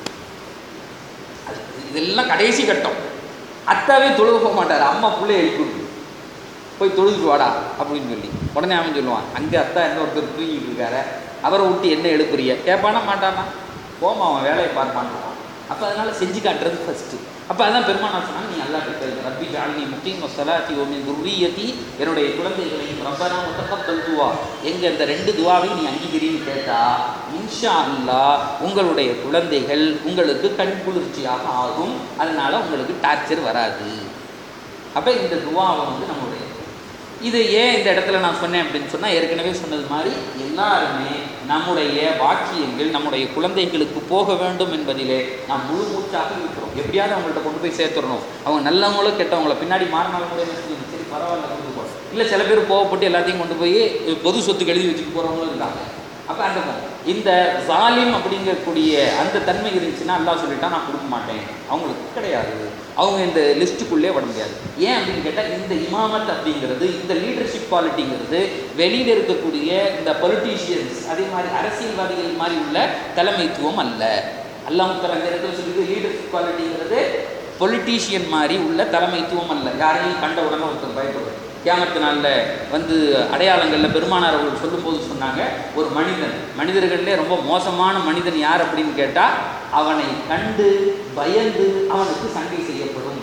அது இதெல்லாம் கடைசி கட்டம் அத்தாவே தொழுக போக மாட்டார் அம்மா புள்ளைய எழுப்பி விடுது. போய் தொழுதுட்டு வாடா அப்படின்னு சொல்லி உடனே அவன் சொல்லுவான் அங்கே அத்தா என்ன ஒருத்தர் தூங்கிட்டு இருக்காரு அவரை விட்டு என்ன எழுப்புறிய கேட்பானா மாட்டானா போமா அவன் வேலையை பார்ப்பான் அப்போ அதனால செஞ்சு காட்டுறது ஃபஸ்ட்டு அப்போ அதான் பெருமானா சொன்னாங்க நீ அல்லா கிட்ட ரப்பி ஜாலினி முக்கியம் மசலாத்தி ஓமின் துர்ரியத்தி என்னுடைய குழந்தைகளையும் ரப்பனா முத்தப்பல் துவா எங்க இந்த ரெண்டு துவாவையும் நீ அங்கீகரின்னு கேட்டா இன்ஷா அல்லாஹ் உங்களுடைய குழந்தைகள் உங்களுக்கு கண் குளிர்ச்சியாக ஆகும் அதனால உங்களுக்கு டார்ச்சர் வராது அப்போ இந்த துவாவை வந்து நம்மளுடைய இது ஏன் இந்த இடத்துல நான் சொன்னேன் அப்படின்னு சொன்னால் ஏற்கனவே சொன்னது மாதிரி எல்லாருமே நம்முடைய வாக்கியங்கள் நம்முடைய குழந்தைகளுக்கு போக வேண்டும் என்பதிலே நாம் முழு மூச்சாக இருக்கிறோம் எப்படியாவது அவங்கள்ட்ட கொண்டு போய் சேர்த்துடணும் அவங்க நல்லவங்களோ கெட்டவங்களோ பின்னாடி மாறினாலும் கூட என்ன செய்யணும்? சரி பரவாயில்ல கொண்டு போ இல்லை சில பேர் கோவப்பட்டு எல்லாத்தையும் கொண்டு போய் பொது சொத்துக்கு எழுதி வச்சுட்டு போகிறவங்களும் இருக்காங்க அப்போ அந்த மாதிரி இந்த ஜாலிம் அப்படிங்கக்கூடிய அந்த தன்மை இருந்துச்சுன்னா அல்லாஹ் சொல்லிட்டா நான் கொடுக்க மாட்டேன் அவங்களுக்கு கிடையாது அவங்க இந்த லிஸ்ட்டுக்குள்ளே விட முடியாது ஏன் அப்படின்னு கேட்டால் இந்த இமாமத் அப்படிங்கிறது இந்த லீடர்ஷிப் குவாலிட்டிங்கிறது வெளியில் இருக்கக்கூடிய இந்த பொலிட்டீஷியன்ஸ் அதே மாதிரி அரசியல்வாதிகள் மாதிரி உள்ள தலைமைத்துவம் அல்ல அல்லாஹ் தலா இந்த இடத்துல சொல்லிட்டு லீடர்ஷிப் குவாலிட்டிங்கிறது பொலிட்டீஷியன் மாதிரி உள்ள தலைமைத்துவம் அல்ல யாரையும் கண்ட உடனே ஒருத்தர் பயப்படுறது கியாமத்து நாளில் வந்து அடையாளங்களில் பெருமானார் அவர்கள் சொல்லும்போது சொன்னாங்க ஒரு மனிதன் மனிதர்களிலே ரொம்ப மோசமான மனிதன் யார் அப்படின்னு கேட்டால் அவனை கண்டு பயந்து அவனுக்கு சண்டை செய்யப்படும்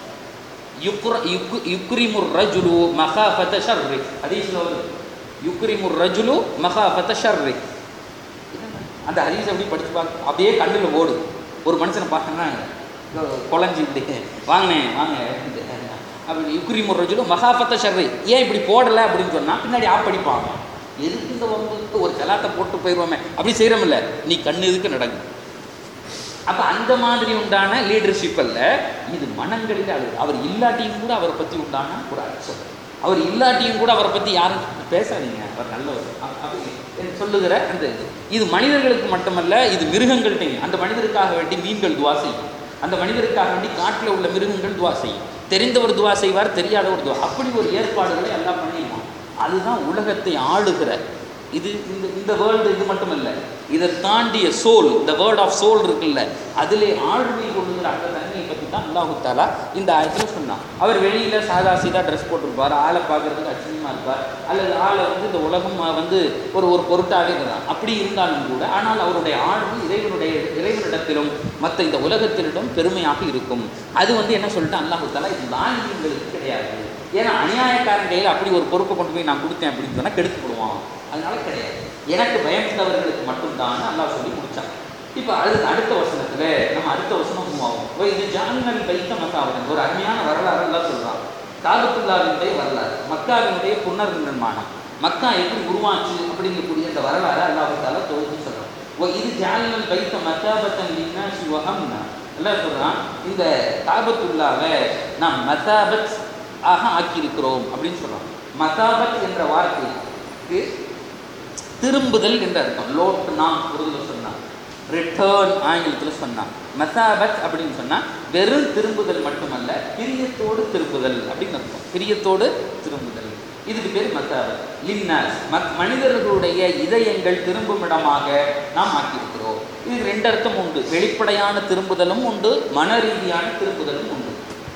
யுக்ர யுக்கு யுக்ரிமுர் ரஜுலு மகாஃபத ஷர்ரி ஹதீஸ்ல வருது யுக்ரிமுர் ரஜுலு மகாஃபத ஷர்ரி அந்த ஹதீஸ் அப்படி படிச்சு பார்க்க அப்படியே கண்ணில் ஓடு ஒரு மனுஷனை பார்த்தோன்னா குழஞ்சி இப்படி வாங்கினே வாங்க அப்படி யுக்ரி முறைஜுலும் மகாபத்த ஷர்ரி ஏன் இப்படி போடலை அப்படின்னு சொன்னால் பின்னாடி ஆப் படிப்பாங்க எதுக்கு இந்த வம்புக்கு ஒரு செலாத்தை போட்டு போயிடுவோமே அப்படி செய்கிறோமில்ல நீ கண்ணு எதுக்கு நடங்கு அப்போ அந்த மாதிரி உண்டான லீடர்ஷிப் அல்ல இது மனங்களில் அழுது அவர் இல்லாட்டியும் கூட அவரை பற்றி உண்டான ஒரு அச்சம் அவர் இல்லாட்டியும் கூட அவரை பற்றி யாரும் பேசாதீங்க அவர் நல்லவர் அ- அப்படி என்று சொல்லுகிற அந்த இது இது மனிதர்களுக்கு மட்டுமல்ல இது மிருகங்கள்கிட்டையும் அந்த மனிதருக்காக வேண்டி மீன்கள் துவா செய்யும் அந்த மனிதருக்காக வேண்டி காட்டில் உள்ள மிருகங்கள் துவா செய்யும் தெரிந்தவர் துவா செய்வார் தெரியாதவர் துவா அப்படி ஒரு ஏற்பாடுகளை எல்லாம் பண்ணிடுவான் அதுதான் உலகத்தை ஆளுகிற இது இந்த இந்த வேர்ல்டு இது மட்டும் இல்லை இதை தாண்டிய சோல் இந்த வேர்ட் ஆஃப் சோல் இருக்குல்ல அதிலே ஆழ்மை கொள்ளுகிற அந்த தன்மையை பற்றி தான் அல்லாஹு தாலா இந்த ஆயத்தில் சொன்னான் அவர் வெளியில் சாதா சீதா ட்ரெஸ் போட்டிருப்பார் ஆளை பார்க்கறதுக்கு அசிங்கமாக இருப்பார் அல்லது ஆளை வந்து இந்த உலகம் வந்து ஒரு ஒரு பொருட்டாகவே இருக்கிறான் அப்படி இருந்தாலும் கூட ஆனால் அவருடைய ஆழ்வு இறைவனுடைய இறைவனிடத்திலும் மற்ற இந்த உலகத்தினிடம் பெருமையாக இருக்கும் அது வந்து என்ன சொல்லிட்டு அல்லாஹு தாலா இது தானியங்களுக்கு கிடையாது ஏன்னா அநியாயக்காரன் கையில் அப்படி ஒரு பொறுப்பை கொண்டு போய் நான் கொடுத்தேன் அப்படின்னு சொன்னால் கெடுத்து போடுவான் அதனால கிடையாது எனக்கு பயந்தவர்களுக்கு மட்டும்தான் அல்லாஹ் சொல்லி முடிச்சான் இப்போ அடுத்த அடுத்த வசனத்தில் நம்ம அடுத்த வசனம் மூவ் ஆகும் ஓ, இது ஜாமினல் வைத்த மக்காவதன் ஒரு அருமையான வரலாறு எல்லாம் சொல்கிறான் காபத்துல்லாவினுடைய வரலாறு மக்காவினுடைய புனர் நிர்மாணம் மக்கா எப்படி உருவாச்சு அப்படிங்கக்கூடிய அந்த வரலாறு அல்லாஹால தொகுத்து சொல்கிறான் ஓ இது ஜாலினல் வைத்த மக்காபத்தன் லின்னாசி வஹம்னா எல்லாம் சொல்கிறான் இந்த காபத்துல்லாவை நாம் மதாபத் ஆக ஆக்கியிருக்கிறோம் அப்படின்னு சொல்கிறான் மதாபத் என்ற வார்த்தைக்கு திரும்புதல் என்ற அர்த்தம் லோட் நாம் உருதுல சொன்னான் ரிட்டர்ன் ஆங்கிலத்தில் சொன்னான் மசாபத் அப்படின்னு சொன்னால் வெறும் திரும்புதல் மட்டுமல்ல பிரியத்தோடு திரும்புதல் அப்படின்னு அர்த்தம் பிரியத்தோடு திரும்புதல் இதுக்கு பேர் மசாபத் லின்னாஸ் மத் மனிதர்களுடைய இதயங்கள் திரும்பும் இடமாக நாம் ஆக்கியிருக்கிறோம் இதுக்கு ரெண்டு அர்த்தம் உண்டு வெளிப்படையான திரும்புதலும் உண்டு மன ரீதியான திரும்புதலும் உண்டு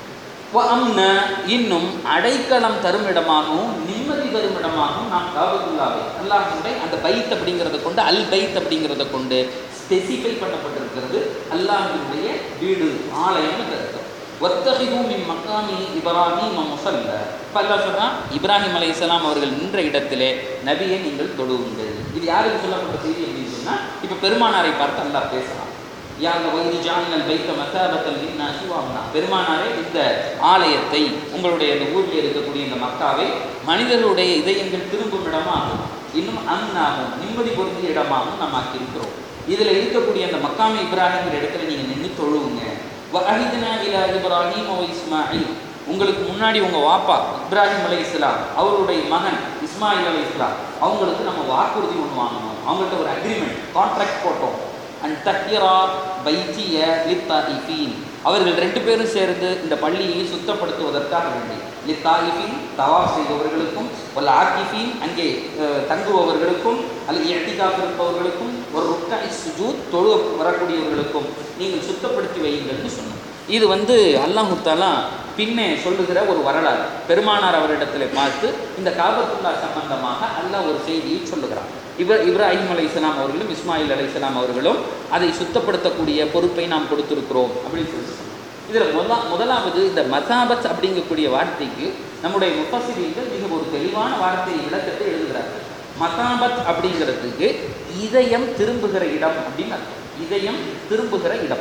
வ அம்ன இன்னும் அடைக்கலம் தரும் இடமாகவும் நிம்மதி தரும் இடமாகவும் நாம் காபத்துல்லாவை அல்லாஹுடைய அந்த பைத் அப்படிங்கிறத கொண்டு அல் பைத் அப்படிங்கிறத கொண்டு ஸ்பெசிஃபை பண்ணப்பட்டிருக்கிறது அல்லாஹினுடைய வீடு ஆலயம் என்று அர்த்தம் வத்தஹிது மின் மக்காமி இப்ராஹிம் முசல்ல இப்போ அல்லாஹ் சொல்றான் இப்ராஹிம் அலைஹிஸ்ஸலாம் அவர்கள் நின்ற இடத்திலே நபியை நீங்கள் தொழுவுங்கள் இது யாருக்கு சொல்லப்பட்ட செய்தி அப்படின்னு சொன்னா இப்போ பெருமானாரை பார்த்து அல்லாஹ் பேசலாம் யாங்க வயது ஜாமினல் வைத்த மசாபத்தல் சிவாமனா பெருமானாரே இந்த ஆலயத்தை உங்களுடைய இந்த ஊரில் இருக்கக்கூடிய இந்த மக்காவை மனிதர்களுடைய இதயங்கள் திரும்பும் இடமாகும் இன்னும் அன்னாகும் நிம்மதி பொருந்திய இடமாகவும் நாம் ஆக்கியிருக்கிறோம் இதில் இருக்கக்கூடிய அந்த மக்காமி இப்ராஹிம் இடத்துல நீங்கள் நின்று தொழுவுங்க வஹித்னா இலா இப்ராஹிம் ஓ இஸ்மாயில் உங்களுக்கு முன்னாடி உங்க வாப்பா இப்ராஹிம் அலை இஸ்லாம் அவருடைய மகன் இஸ்மாயில் அலை இஸ்லாம் அவங்களுக்கு நம்ம வாக்குறுதி ஒன்று வாங்கணும் அவங்கள்ட்ட ஒரு அக்ரிமெண்ட் கான்ட்ராக்ட் போட்டோம் அண்ட் தஹிரா பைத்திய லித்தாயிஃபீன் அவர்கள் ரெண்டு பேரும் சேர்ந்து இந்த பள்ளியை சுத்தப்படுத்துவதற்காக வேண்டி லித்தாயிஃபீன் தவாப் செய்தவர்களுக்கும் வல்ல ஆக்கிஃபீன் அங்கே அஹ், தங்குபவர்களுக்கும் அல்லது எட்டிகாப் இருப்பவர்களுக்கும் ஒரு ருக்காய் சுஜூத் தொழு வரக்கூடியவர்களுக்கும் நீங்கள் சுத்தப்படுத்தி வையுங்கள்னு சொன்னோம் இது வந்து அல்லாஹு தாலா பின்னே சொல்லுகிற ஒரு வரலாறு பெருமானார் அவரிடத்தில் பார்த்து இந்த காபத்துல்லா சம்பந்தமாக அல்லாஹ் ஒரு செய்தியை சொல்லுகிறான் இவர் இப்ராஹிம் அலை இஸ்லாம் அவர்களும் இஸ்மாயில் அலை இஸ்லாம் அவர்களும் அதை சுத்தப்படுத்தக்கூடிய பொறுப்பை நாம் கொடுத்திருக்கிறோம் அப்படின்னு சொல்லி சொன்னாங்க. இதில் முதலா முதலாவது இந்த மசாபத் அப்படிங்கக்கூடிய வார்த்தைக்கு நம்முடைய முப்பசிரியர்கள் மிக ஒரு தெளிவான வார்த்தையை விளக்கத்தை எழுதுகிறார்கள் மசாபத் அப்படிங்கிறதுக்கு இதயம் திரும்புகிற இடம் அப்படின்னு அர்த்தம். இதயம் திரும்புகிற இடம்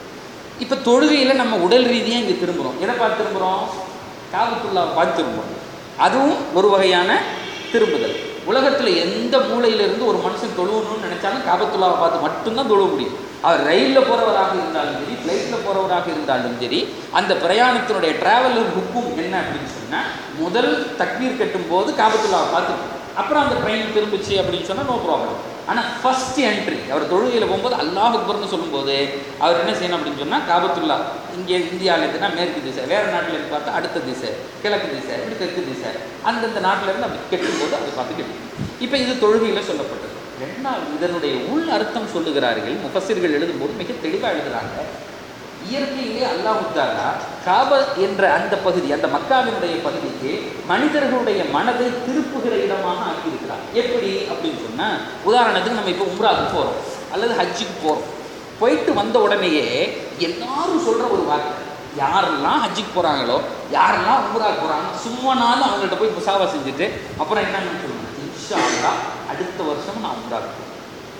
இப்போ தொழுகையில் நம்ம உடல் ரீதியாக இங்கே திரும்புகிறோம் எதை பார்த்து திரும்புகிறோம் காபத்துல்லாவை பார்த்து திரும்புகிறோம் அதுவும் ஒரு வகையான திரும்புதல் உலகத்தில் எந்த மூலையிலிருந்து ஒரு மனுஷன் தொழுவணும்னு நினைச்சாலும் காபத்துல்லாவை பார்த்து மட்டும்தான் தொழுவ முடியும் அவர் ரயிலில் போகிறவராக இருந்தாலும் சரி ஃப்ளைட்டில் போகிறவராக இருந்தாலும் சரி அந்த பிரயாணத்தினுடைய டிராவலர் புக்கும் என்ன அப்படின்னு சொன்னால் முதல் தக்பீர் கட்டும் போது காபத்துல்லாவை பார்த்து அப்புறம் அந்த ட்ரெயின் திரும்பிச்சு அப்படின்னு சொன்னால் நோ ப்ராப்ளம் ஆனால் ஃபர்ஸ்ட் என்ட்ரி அவர் தொழுகையில் போகும்போது அல்லாஹ் அக்பர்னு சொல்லும்போது அவர் என்ன செய்யணும் அப்படின்னு சொன்னால் காபத்துல்லா இங்கே இந்தியாவில் இருந்துன்னா மேற்கு திசை வேறு நாட்டில் இருந்து பார்த்தா அடுத்த திசை கிழக்கு திசை இப்படி தெற்கு திசை அந்தந்த நாட்டில் இருந்து அப்படி கெட்டும்போது அதை பார்த்து கெட்டும் இப்போ இது தொழுகையில் சொல்லப்பட்டது ரெண்டாவது இதனுடைய உள் அர்த்தம் சொல்லுகிறார்கள் முஃபஸிர்கள் எழுதும்போது மிக தெளிவாக எழுதுறாங்க இயற்கையிலே அல்லாஹ் தாலா காப என்ற அந்த பகுதி அந்த மக்காவினுடைய பகுதிக்கு மனிதர்களுடைய மனதை திருப்புகிற இடமாக ஆக்கியிருக்கிறார் எப்படி அப்படின்னு சொன்னா உதாரணத்துக்கு நம்ம இப்போ உம்ராவுக்கு போகிறோம் அல்லது ஹஜ்ஜுக்கு போகிறோம் போயிட்டு வந்த உடனேயே எல்லாரும் சொல்ற ஒரு வார்த்தை யாரெல்லாம் ஹஜ்ஜுக்கு போறாங்களோ யாரெல்லாம் உம்ராவுக்கு போறாங்க சும்மானாலும் அவங்கள்ட்ட போய் முசாவா செஞ்சுட்டு அப்புறம் என்னன்னு சொல்லுவாங்க இன்ஷா அல்லாஹ் அடுத்த வருஷம் நான் உம்ராவுக்கு போறேன்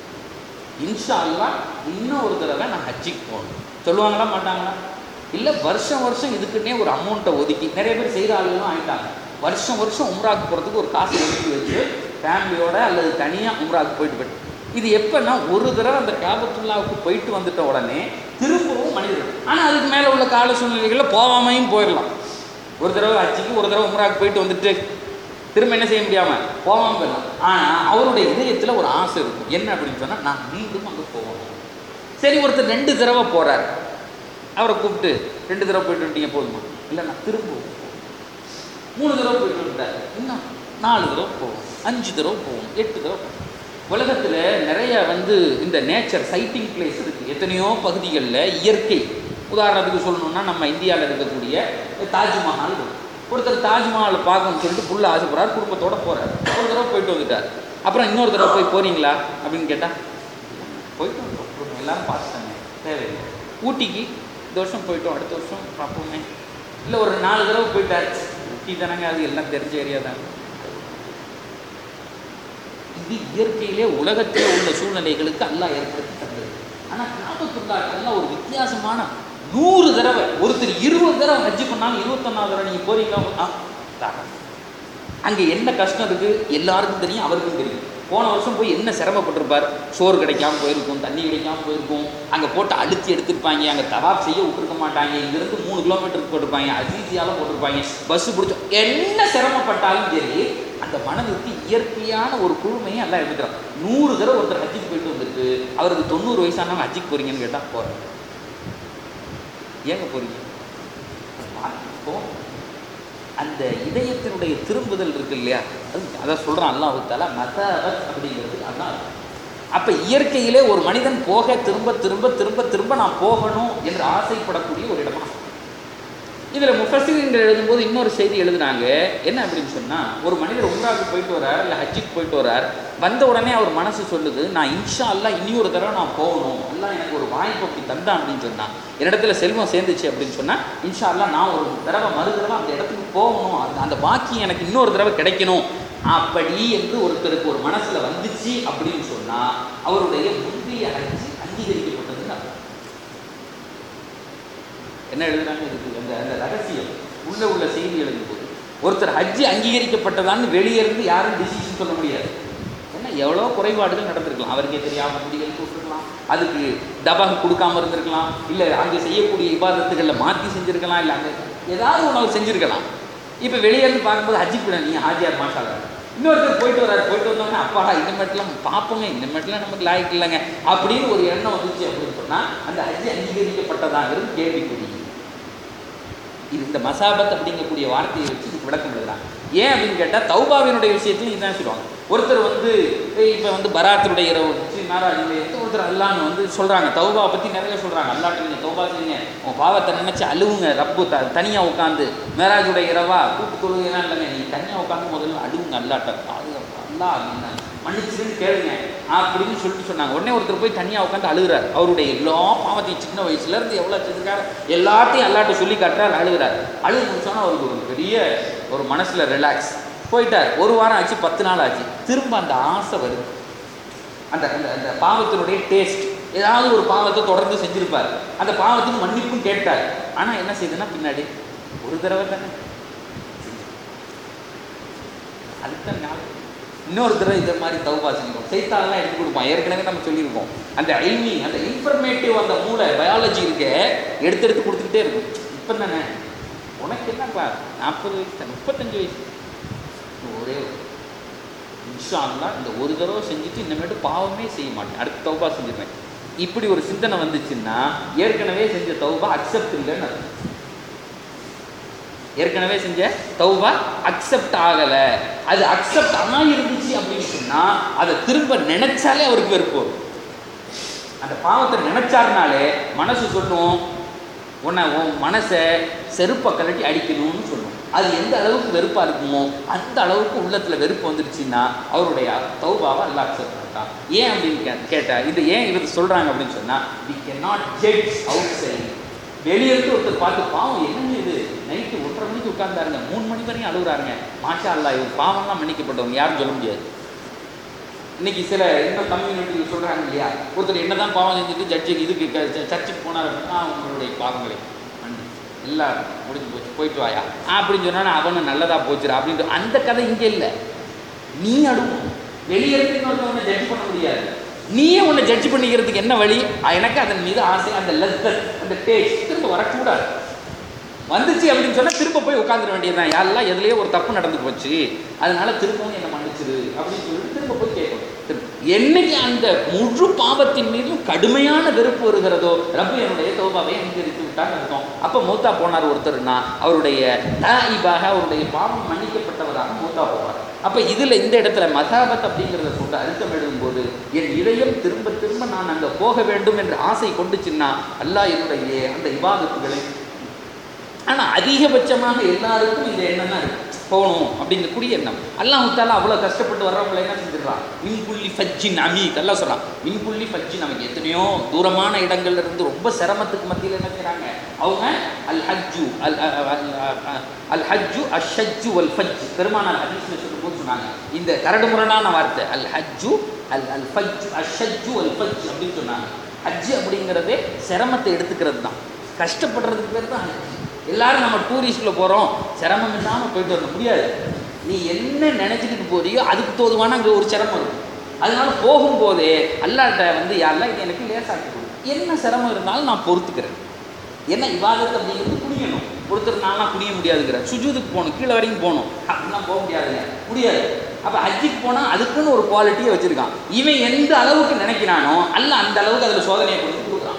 இன்ஷா அல்லாஹ் இன்னும் ஒரு தடவை நான் ஹஜ்ஜிக்கு போகணும் சொல்லுவாங்களா மாட்டாங்களா இல்லை வருஷம் வருஷம் இதுக்குன்னே ஒரு அமௌண்ட்டை ஒதுக்கி நிறைய பேர் செய்கிற ஆளுகளும் ஆயிட்டாங்க வருஷம் வருஷம் உம்ராக்கு போகிறதுக்கு ஒரு காசு ஒதுக்கி வச்சு ஃபேமிலியோட அல்லது தனியாக உம்ராக்கு போயிட்டு போயிட்டு இது எப்போன்னா ஒரு தடவை அந்த காபத்துல்லாவுக்கு போயிட்டு வந்துட்ட உடனே திரும்பவும் மனிதர்கள் ஆனால் அதுக்கு மேலே உள்ள கால சூழ்நிலைகளில் போகாமையும் போயிடலாம் ஒரு தடவை ஹஜ்ஜிக்கு ஒரு தடவை உம்ராக்கு போயிட்டு வந்துட்டு திரும்ப என்ன செய்ய முடியாம போகாம போயிடலாம் ஆனா அவருடைய இதயத்துல ஒரு ஆசை இருக்கும் என்ன அப்படின்னு சொன்னா நான் மீண்டும் அங்க போகணும் சரி ஒருத்தர் ரெண்டு தடவை போறார் அவரை கூப்பிட்டு ரெண்டு தடவை போயிட்டு வந்துட்டீங்க போதுமா இல்லை நான் திரும்ப போகணும். மூணு தடவை போயிட்டு வந்துட்டார் இன்னும் நாலு தடவை போவோம் அஞ்சு தடவை போவோம் எட்டு தடவை போவோம் உலகத்தில் நிறைய வந்து இந்த நேச்சர் சைட்டிங் பிளேஸ் இருக்குது எத்தனையோ பகுதிகளில் இயற்கை உதாரணத்துக்கு சொல்லணும்னா நம்ம இந்தியாவில் இருக்கக்கூடிய தாஜ்மஹால் இருக்கு. ஒருத்தர் தாஜ்மஹாலை பார்க்கணும்னு சொல்லிட்டு புள்ள ஆசைப்படுறாரு குடும்பத்தோட போறாரு ஒரு தடவை போயிட்டு வந்துட்டார் அப்புறம் இன்னொரு தடவை போய் போறீங்களா அப்படின்னு கேட்டா போயிட்டு வந்தோம் குடும்பம் எல்லாரும் பார்த்துட்டாங்க தேவையில்லை ஊட்டிக்கு இந்த வருஷம் போயிட்டோம் அடுத்த வருஷம் பார்ப்போமே இல்லை ஒரு நாலு தடவை போயிட்டார் ஊட்டி தானங்க அது எல்லாம் தெரிஞ்ச ஏரியா தான் இது இயற்கையிலே உலகத்தில் உள்ள சூழ்நிலைகளுக்கு அல்லாஹ் ஏற்படுத்தி தந்தது ஆனால் காபத்துல்லாக்கு எல்லாம் ஒரு வித்தியாசமான நூறு தடவை ஒருத்தர் இருபது தடவை ஹஜ்ஜு பண்ணாலும் இருபத்தொன்னாவது தடவை நீங்கள் போறீங்களா ஆ தாராளம். அங்கே என்ன கஷ்டம் இருக்கு எல்லாருக்கும் தெரியும் அவருக்கும் தெரியும் போன வருஷம் போய் என்ன சிரமப்பட்டிருப்பார் சோறு கிடைக்காம போயிருக்கும் தண்ணி கிடைக்காம போயிருக்கும் அங்கே போட்டு அழுத்தி எடுத்திருப்பாங்க அங்கே தவாப் செய்ய விட்டுருக்க மாட்டாங்க இங்கேருந்து மூணு கிலோமீட்டருக்கு போட்டிருப்பாங்க அஜீசியால போட்டிருப்பாங்க பஸ் பிடிச்சோம் என்ன சிரமப்பட்டாலும் சரி அந்த மனதுக்கு இயற்கையான ஒரு குழுமையை எல்லாம் எடுத்துக்கிறான் நூறு தடவை ஒருத்தர் ஹஜ்ஜுக்கு போயிட்டு வந்துட்டு அவருக்கு தொண்ணூறு வயசானவங்க ஹஜ்ஜுக்கு போறீங்கன்னு கேட்டால் போகிறேன் ஏங்க போறீங்க போகணும் அந்த இதயத்தினுடைய திரும்புதல் இருக்கு இல்லையா அது அதை சொல்கிறான் அல்லாஹு தாலா மதவத் அப்படிங்கிறது அதான் அப்போ இயற்கையிலே ஒரு மனிதன் போக திரும்ப திரும்ப திரும்ப திரும்ப நான் போகணும் என்று ஆசைப்படக்கூடிய ஒரு இடமா இதில் முஃபசிர்கள் எழுதும்போது இன்னொரு செய்தி எழுதுனாங்க என்ன அப்படின்னு சொன்னால் ஒரு மனிதர் உம்ராவுக்கு போயிட்டு வரார் இல்லை ஹஜ்ஜுக்கு போயிட்டு வரார் வந்த உடனே அவர் மனசு சொல்லுது நான் இன்ஷா அல்லா இனி ஒரு தடவை நான் போகணும் அல்லாஹ் எனக்கு ஒரு வாய்ப்பு அப்படி தந்தான் அப்படின்னு சொன்னான் என்னிடத்துல செல்வம் சேர்ந்துச்சு அப்படின்னு சொன்னால் இன்ஷா அல்லாஹ் நான் ஒரு தடவை மறு தடவை அந்த இடத்துக்கு போகணும் அந்த அந்த பாக்கியம் எனக்கு இன்னொரு தடவை கிடைக்கணும் அப்படி என்று ஒருத்தருக்கு ஒரு மனசுல வந்துச்சு அப்படின்னு சொன்னா அவருடைய முந்தைய ஹஜ்ஜு அங்கீகரிக்கப்பட்டதுன்னு அர்த்தம் என்ன எழுதுறாங்க இதுக்கு அந்த அந்த ரகசியம் உள்ள உள்ள செய்தி எழுதும்போது ஒருத்தர் ஹஜ்ஜி அங்கீகரிக்கப்பட்டதான்னு வெளியே இருந்து யாரும் டிசிஷன் சொல்ல முடியாது ஏன்னா எவ்வளோ குறைபாடுகள் நடந்திருக்கலாம் அவருக்கே தெரியாம முடிகள் கூப்பிட்டுருக்கலாம் அதுக்கு தபாக கொடுக்காம இருந்திருக்கலாம் இல்லை அங்கே செய்யக்கூடிய இபாதத்துகளில் மாற்றி செஞ்சிருக்கலாம் இல்லை அங்கே ஏதாவது ஒன்று அவர் செஞ்சிருக்கலாம் இப்போ வெளியே இருந்து பார்க்கும்போது ஹஜ்ஜி கூட நீ ஹாஜியார் மாஷாலா இன்னொருத்தர் போயிட்டு வராரு போயிட்டு வந்தோடனே அப்பாடா இனிமேட்டுலாம் பார்ப்போமே இனிமேட்டுலாம் நமக்கு லாய்க்கு இல்லைங்க அப்படின்னு ஒரு எண்ணம் வந்துச்சு அப்படின்னு சொன்னால் அந்த ஹஜ்ஜி அங்கீகரிக்கப்பட்டதாங்கிறது கேள்விக்குறி இது இந்த மசாபத் அப்படிங்கக்கூடிய வார்த்தையை வச்சு இதுக்கு விளக்கம் எழுதுறாங்க ஏன் அப்படின்னு கேட்டால் தௌபாவினுடைய விஷயத்தையும் இதுதான் சொல்லுவாங்க ஒருத்தர் வந்து இப்போ வந்து பராத்தினுடைய இரவு வந்துச்சு மேராஜுடைய ஒருத்தர் அல்லான்னு வந்து சொல்கிறாங்க தௌபா பற்றி நிறைய சொல்கிறாங்க அல்லாட்ட நீங்கள் தௌபா செய்யுங்க உங்கள் பாவத்தை நினச்சி அழுவுங்க ரப்பு த தனியாக உட்காந்து மேராஜுடைய இரவா கூட்டு தொழுகைலாம் இல்லைங்க நீங்கள் தனியாக உட்காந்து முதல்ல அழுவுங்க அல்லாட்ட பாதுகாப்பு அல்லா அப்படின்னா மன்னிச்சிருன்னு கேளுங்க அப்படின்னு சொல்லிட்டு சொன்னாங்க உடனே ஒருத்தர் போய் தனியாக உட்காந்து அழுகுறாரு அவருடைய எல்லா பாவத்தையும் சின்ன வயசுலேருந்து எவ்வளோ செஞ்சிருக்காரு எல்லாத்தையும் அல்லாட்ட சொல்லி காட்டுறாரு அழுகுறாரு அழுகு முடிச்சோன்னா அவருக்கு ஒரு பெரிய ஒரு மனசில் ரிலாக்ஸ் போயிட்டார் ஒரு வாரம் ஆச்சு பத்து நாள் ஆச்சு திரும்ப அந்த ஆசை வருது அந்த அந்த அந்த பாவத்தினுடைய டேஸ்ட் ஏதாவது ஒரு பாவத்தை தொடர்ந்து செஞ்சிருப்பார் அந்த பாவத்துக்கு மன்னிப்பும் கேட்டார் ஆனால் என்ன செய்யுதுன்னா பின்னாடி ஒரு தடவை தானே அதுதான் ஞாபகம் இன்னொரு தடவை இதை மாதிரி தௌபா செஞ்சோம் செய்தாலாம் எடுத்து கொடுப்போம் ஏற்கனவே நம்ம சொல்லியிருக்கோம் அந்த ஐமி அந்த இன்ஃபர்மேட்டிவ் அந்த மூளை பயாலஜி இருக்க எடுத்து எடுத்து கொடுத்துக்கிட்டே இருக்கும் இப்போ தானே உனக்கு என்னப்பா நாற்பது வயசு முப்பத்தஞ்சு வயசு ஒரே ஒரு இன்ஷா அல்லாஹ் இந்த ஒரு தடவை செஞ்சுட்டு இனிமேட்டு பாவமே செய்ய மாட்டேன் அடுத்து தௌபா செஞ்சிருவேன் இப்படி ஒரு சிந்தனை வந்துச்சுன்னா ஏற்கனவே செஞ்ச தௌபா அக்செப்ட் இல்லைன்னு அர்த்தம் ஏற்கனவே செஞ்ச தௌபா அக்செப்ட் ஆகலை அது அக்செப்ட் ஆனால் இருந்துச்சு அப்படின்னு சொன்னால் அதை திரும்ப நினைச்சாலே அவருக்கு வெறுப்பு வரும் அந்த பாவத்தை நினைச்சாருனாலே மனசு சொல்லும் உன்னை உன் மனசை செருப்பை கலட்டி அடிக்கணும்னு சொல்லும் அது எந்த அளவுக்கு வெறுப்பாக இருக்குமோ அந்த அளவுக்கு உள்ளத்தில் வெறுப்பு வந்துருச்சுன்னா அவருடைய தௌபாவை அல்லா அக்செப்ட் பண்ணிட்டான் ஏன் அப்படின்னு கே கேட்டா இது ஏன் இவர் சொல்கிறாங்க அப்படின்னு சொன்னால் we can not judge outside வெளியே இருந்து ஒருத்தர் பார்த்து பாவம் என்னங்க இது நைட்டு ஒன்றரை மணிக்கு உட்கார்ந்தாருங்க மூணு மணி வரையும் அழுகுறாருங்க மாஷா அல்லா இவர் பாவம்லாம் மன்னிக்கப்பட்டவங்க யாரும் சொல்ல முடியாது இன்னைக்கு சில இன்னும் கம்யூனிட்டியில் சொல்கிறாங்க இல்லையா ஒருத்தர் என்னதான் பாவம் செஞ்சுட்டு ஜட்ஜுக்கு இதுக்கு க- ச- சர்ச்சுக்கு போனார் அப்படின்னா உங்களுடைய பாவங்களை மன்னி எல்லாம் முடிஞ்சு போச்சு போயிட்டு வாயா அப்படின்னு சொன்னா அவனு நல்லதா போச்சுடா அப்படின்ட்டு அந்த கதை இங்கே இல்லை நீ அழுவும் வெளியே இருந்து இன்னொருத்தவனை ஜட்ஜ் பண்ண முடியாது நீயே உன்னை ஜட்ஜ் பண்ணிக்கிறதுக்கு என்ன வழி எனக்கு அதன் மீது ஆசை அந்த லெத்தர் அந்த டேஸ்ட் திரும்ப வரக்கூடாது வந்துச்சு அப்படின்னு சொன்னா திரும்ப போய் உட்காந்துட வேண்டியதுதான் யாரெல்லாம் எதுலயே ஒரு தப்பு நடந்து போச்சு அதனால திரும்பவும் என்ன மன்னிச்சிரு அப்படின்னு சொல்லிட்டு திரும்ப போய் கேட்கணும் திரும்ப. என்னைக்கு அந்த முழு பாவத்தின் மீதும் கடுமையான வெறுப்பு வருகிறதோ ரப்பு என்னுடைய தோபாவை அங்கீகரித்து விட்டான்னு அர்த்தம் அப்போ மூத்தா போனார் ஒருத்தர்னா அவருடைய தாயிபாக அவருடைய பாவம் மன்னிக்கப்பட்டவராக மூத்தா போவார் அப்போ இதில் இந்த இடத்துல மசாபத் அப்படிங்கிறத கொண்டு அர்த்தம் எழுதும்போது என் இதயம் திரும்ப திரும்ப நான் அங்கே போக வேண்டும் என்ற ஆசை கொண்டுச்சுன்னா அல்லாஹ் என்னுடைய அந்த இபாதத்துகளை ஆனால் அதிகபட்சமாக எல்லாருக்கும் இந்த எண்ணம் தான் இருக்கு போகணும் அப்படிங்கக்கூடிய எண்ணம் அல்லாஹ் தாலா அவ்வளோ கஷ்டப்பட்டு வர்றவங்களை என்ன செஞ்சிடறான் மின்புள்ளி ஃபஜ்ஜின் அமீக் எல்லாம் சொல்கிறான் மின்புள்ளி ஃபஜ்ஜின் நமக்கு எத்தனையோ தூரமான இடங்கள்ல இருந்து ரொம்ப சிரமத்துக்கு மத்தியில் என்ன செய்கிறாங்க அவங்க அல் ஹஜ்ஜு அல் அ- அ- அல் அ- அல் ஹஜ்ஜு அஷஜ்ஜு வல் ஃபஜ் பெருமானார் ஹதீஸ்ல சொல்லும்போது சொன்னாங்க இந்த கரடுமுரடான வார்த்தை அல் ஹஜ்ஜு அல் அல் ஃபஜ் அஷஜ்ஜு வல் ஃபஜ் அப்படின்னு சொன்னாங்க ஹஜ்ஜு அப்படிங்கிறதே சிரமத்தை எடுத்துக்கிறது தான் கஷ்டப்படுறதுக்கு பேர் தான் ஹஜ் எல்லாரும் நம்ம டூரிஸ்ட்டில் போகிறோம் சிரமம் இல்லாமல் போயிட்டு வர முடியாது நீ என்ன நினச்சிக்கிட்டு போறியோ அதுக்கு தோதுவான அங்கே ஒரு சிரமம் இருக்கும் அதனால போகும்போதே அல்லாட்ட வந்து யாரெல்லாம் இது எனக்கு லேசாக்கி கொடு என்ன சிரமம் இருந்தாலும் நான் பொறுத்துக்கிறேன் என்ன இவாதத் அப்படிங்கிறது குனியணும் ஒருத்தர் நான்லாம் குனிய முடியாதுங்கிற சுஜூதுக்கு போகணும் கீழே வரைக்கும் போகணும் அப்படிலாம் போக முடியாதுங்க முடியாது அப்போ ஹஜ்ஜுக்கு போனால் அதுக்குன்னு ஒரு குவாலிட்டியை வச்சுருக்கான் இவன் எந்த அளவுக்கு நினைக்கிறானோ அல்ல அந்த அளவுக்கு அதில் சோதனையை கொண்டு வந்து கொடுக்குறான்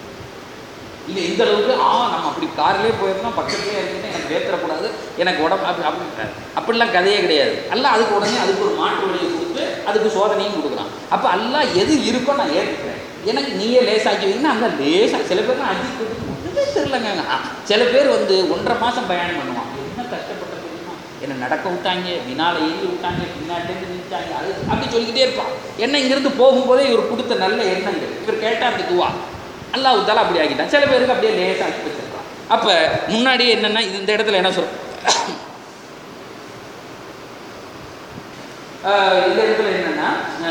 இல்லை இந்த அளவுக்கு ஆ நம்ம அப்படி கார்லேயே போயிருந்தோம் பக்கத்துலேயே இருக்குன்னு எனக்கு வேத்தரக்கூடாது எனக்கு உடம்பு அப்படி அப்படி அப்படிலாம் கதையே கிடையாது அல்ல அதுக்கு உடனே அதுக்கு ஒரு மாற்று வழியை கொடுத்து அதுக்கு சோதனையும் கொடுக்குறான் அப்போ அல்ல எது இருக்கோ நான் ஏற்றுக்கிறேன் எனக்கு நீயே லேசாக்கி வைங்கன்னா அங்கே லேசாக சில பேர்லாம் அடிக்க ஒன்றுமே தெரிலங்க ஆ, சில பேர் வந்து ஒன்றரை மாதம் பயணம் பண்ணுவான் என்ன கஷ்டப்பட்ட தெரியுமா என்னை நடக்க விட்டாங்க வினால ஏறி விட்டாங்க பின்னாடிலேருந்து நின்றுட்டாங்க அது அப்படி சொல்லிக்கிட்டே இருப்பான் என்ன இங்கிருந்து போகும்போதே இவர் கொடுத்த நல்ல எண்ணங்கள் இவர் கேட்டார் அந்த துவா அல்லாஹ் தாலா அப்படி ஆக்கிட்டான் சில பேருக்கு அப்படியே லேசாக ஆக்கி வச்சிருக்கான் அப்போ முன்னாடியே என்னென்னா இது இந்த இடத்துல என்ன சொல் ஆஹ் இந்த இடத்துல என்னன்னா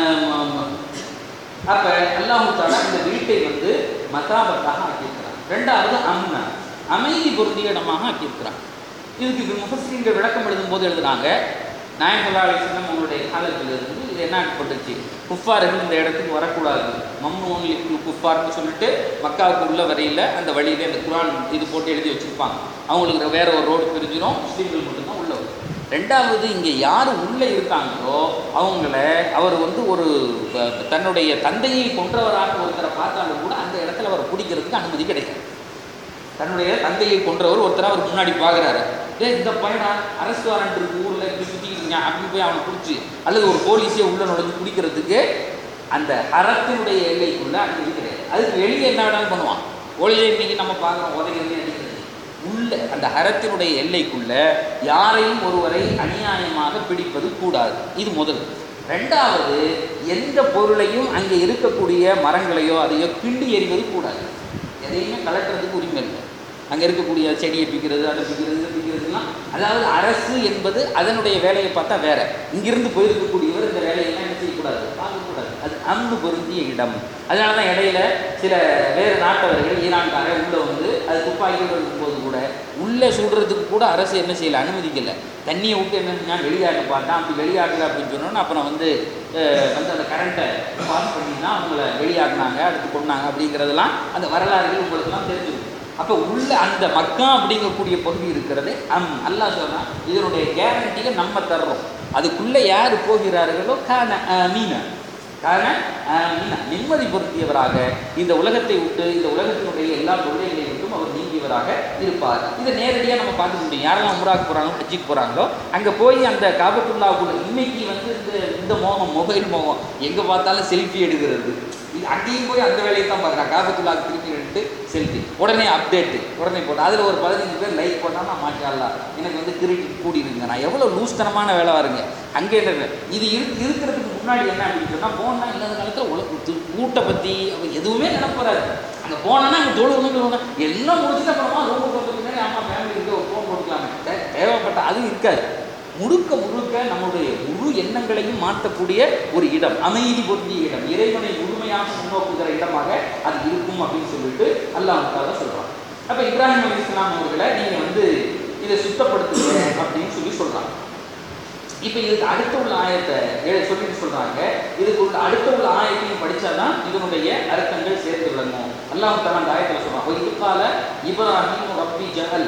அப்போ அல்லாஹு தாலா இந்த வீட்டை வந்து மசாபத்தாக ஆக்கியிருக்கிறான் ரெண்டாவது அம்னா அமைதி பொருந்திய இடமாக ஆக்கியிருக்கிறான் இதுக்கு முஃபஸ்ரீன்கள் விளக்கம் எழுதும்போது எழுதுனாங்க நாயகல்லா அலிஸ்லாம் அவங்களுடைய காலத்திலிருந்து இது என்ன ஆக்கப்பட்டுச்சு குஃபார்கள் இந்த இடத்துக்கு வரக்கூடாது மம்னூன் குஃபார்னு சொல்லிட்டு மக்காவுக்கு உள்ள வரையில் அந்த வழியில அந்த குரான் இது போட்டு எழுதி வச்சிருப்பாங்க அவங்களுக்கு வேற ஒரு ரோடு பிரிஞ்சிடும் முஸ்லீம்கள் மட்டும்தான் உள்ள வரும் ரெண்டாவது இங்கே யார் உள்ளே இருக்காங்களோ அவங்கள அவர் வந்து ஒரு ப- தன்னுடைய தந்தையை கொன்றவராக ஒருத்தரை பார்த்தாலும் கூட அந்த இடத்துல அவர் பிடிக்கிறதுக்கு அனுமதி கிடைக்கும் தன்னுடைய தந்தையை கொன்றவர் ஒருத்தர் அவர் முன்னாடி பார்க்குறாரு ஏ இந்த பையனா அரசு வாரண்ட் இருக்கு ஊரில் இப்படி சுற்றிக்கிறீங்க அப்படின்னு போய் அவனை பிடிச்சி அல்லது ஒரு போலீஸே உள்ள நுழைஞ்சு பிடிக்கிறதுக்கு அந்த அறத்தினுடைய எல்லைக்குள்ள அனுமதி கிடையாது அதுக்கு வெளியே என்ன வேணாலும் பண்ணுவான் ஒளியை இன்னைக்கு நம்ம பார்க்குறோம் உதவி அடிக்கிறது உள்ள அந்த அறத்தினுடைய எல்லைக்குள்ள யாரையும் ஒருவரை அநியாயமாக பிடிப்பது கூடாது இது முதல் ரெண்டாவது எந்த பொருளையும் அங்கே இருக்கக்கூடிய மரங்களையோ அதையோ கிண்டி எறிவது கூடாது எதையுமே கலட்டுறதுக்கு உரிமை இல்லை அங்கே இருக்கக்கூடிய செடியை பிக்கிறது அதை பிக்கிறது இதை பிக்கிறதுலாம் அதாவது அரசு என்பது அதனுடைய வேலையை பார்த்தா வேற இங்கிருந்து போயிருக்கக்கூடியவர் இந்த வேலையெல்லாம் என்ன செய்யக்கூடாது பார்க்கக்கூடாது அது அன்பு பொருந்திய இடம் அதனால தான் இடையில சில வேறு நாட்டவர்கள் ஈரான்கார உள்ளே வந்து அது துப்பாக்கியோடு இருக்கும்போது கூட உள்ளே சுடுறதுக்கு கூட அரசு என்ன செய்யல அனுமதிக்கல தண்ணியை விட்டு என்ன செஞ்சான் வெளியாட்டு பார்த்தான் அப்படி வெளியாட்டல அப்படின்னு சொன்னோன்னு அப்புறம் வந்து அஹ், வந்து அந்த கரண்ட்டை பாஸ் பண்ணி தான் அவங்கள வெளியாட்டினாங்க அடுத்து கொண்டாங்க அப்படிங்கிறதெல்லாம் அந்த வரலாறுகள் உங்களுக்குலாம் தெரிஞ்சிருக்கும் அப்போ உள்ள அந்த மக்கா அப்படிங்கக்கூடிய பகுதி இருக்கிறது அம் அல்லாஹ் சொல்றான் இதனுடைய கேரண்டியை நம்ம தர்றோம் அதுக்குள்ளே யார் போகிறார்களோ கான மீன கான மீன நிம்மதி பொருத்தியவராக இந்த உலகத்தை விட்டு இந்த உலகத்தினுடைய எல்லா தொழில்களை விட்டும் அவர் நீங்கியவராக இருப்பார் இதை நேரடியாக நம்ம பார்க்க முடியும் யாரெல்லாம் உம்ராக்கு போகிறாங்களோ ஹஜ்ஜிக்கு போகிறாங்களோ அங்கே போய் அந்த காபத்துல்லாவுக்குள்ள இன்னைக்கு வந்து இந்த இந்த மோகம் மொபைல் மோகம் எங்கே பார்த்தாலும் செல்ஃபி எடுக்கிறது இது அங்கேயும் போய் அந்த வேலையை தான் பார்க்குறான் காபத்துல்லாவுக்கு திருப்பி எடுத்து செல்ஃபி உடனே அப்டேட்டு உடனே போட்டு அதில் ஒரு பதினஞ்சு பேர் லைக் பண்ணால் மாஷால்லா எனக்கு வந்து திருப்பி கூடிடுங்க நான் எவ்வளோ லூஸ்தனமான வேலை வருங்க அங்கே என்ன இது இரு இருக்கிறதுக்கு முன்னாடி என்ன அப்படின்னு சொன்னால் போனால் இல்லாத காலத்தில் உலக கூட்டை பற்றி அவர் எதுவுமே நினைப்பறாரு அங்கே போனோன்னா அங்கே தொழுவுன்னு எல்லாம் முடிச்சுட்டு அப்புறமா ரூமுக்கு வந்து பின்னாடி ஆமாம் ஃபேமிலி இருக்கு ஒரு ஃபோன் போட்டுக்கலாமே தே- தேவைப்பட்ட அது இருக்காது முழுக்க முழுக்க நம்முடைய முழு எண்ணங்களையும் மாற்றக்கூடிய ஒரு இடம் அமைதி பொருந்திய இடம் இறைவனை முழுமையாக முன்னோக்குகிற இடமாக அது இருக்கும் அப்படின்னு சொல்லிட்டு அல்லாஹ் தாலா சொல்றான் அப்ப இப்ராஹிம் அலி இஸ்லாம் அவர்களை நீங்க வந்து இதை சுத்தப்படுத்துங்க அப்படின்னு சொல்லி சொல்றாங்க இப்போ இதுக்கு அடுத்த உள்ள ஆயத்தை எழு- சொல்லிட்டு சொல்றாங்க இதுக்கு உள்ள அடுத்த உள்ள ஆயத்தையும் படிச்சாதான் இதனுடைய அர்த்தங்கள் சேர்த்து விளங்கும் அல்லாஹ் தஆலா அந்த ஆயத்தில் சொல்றான் "வ இது கால இப்ராஹிம் ரப்பி ஜஹல்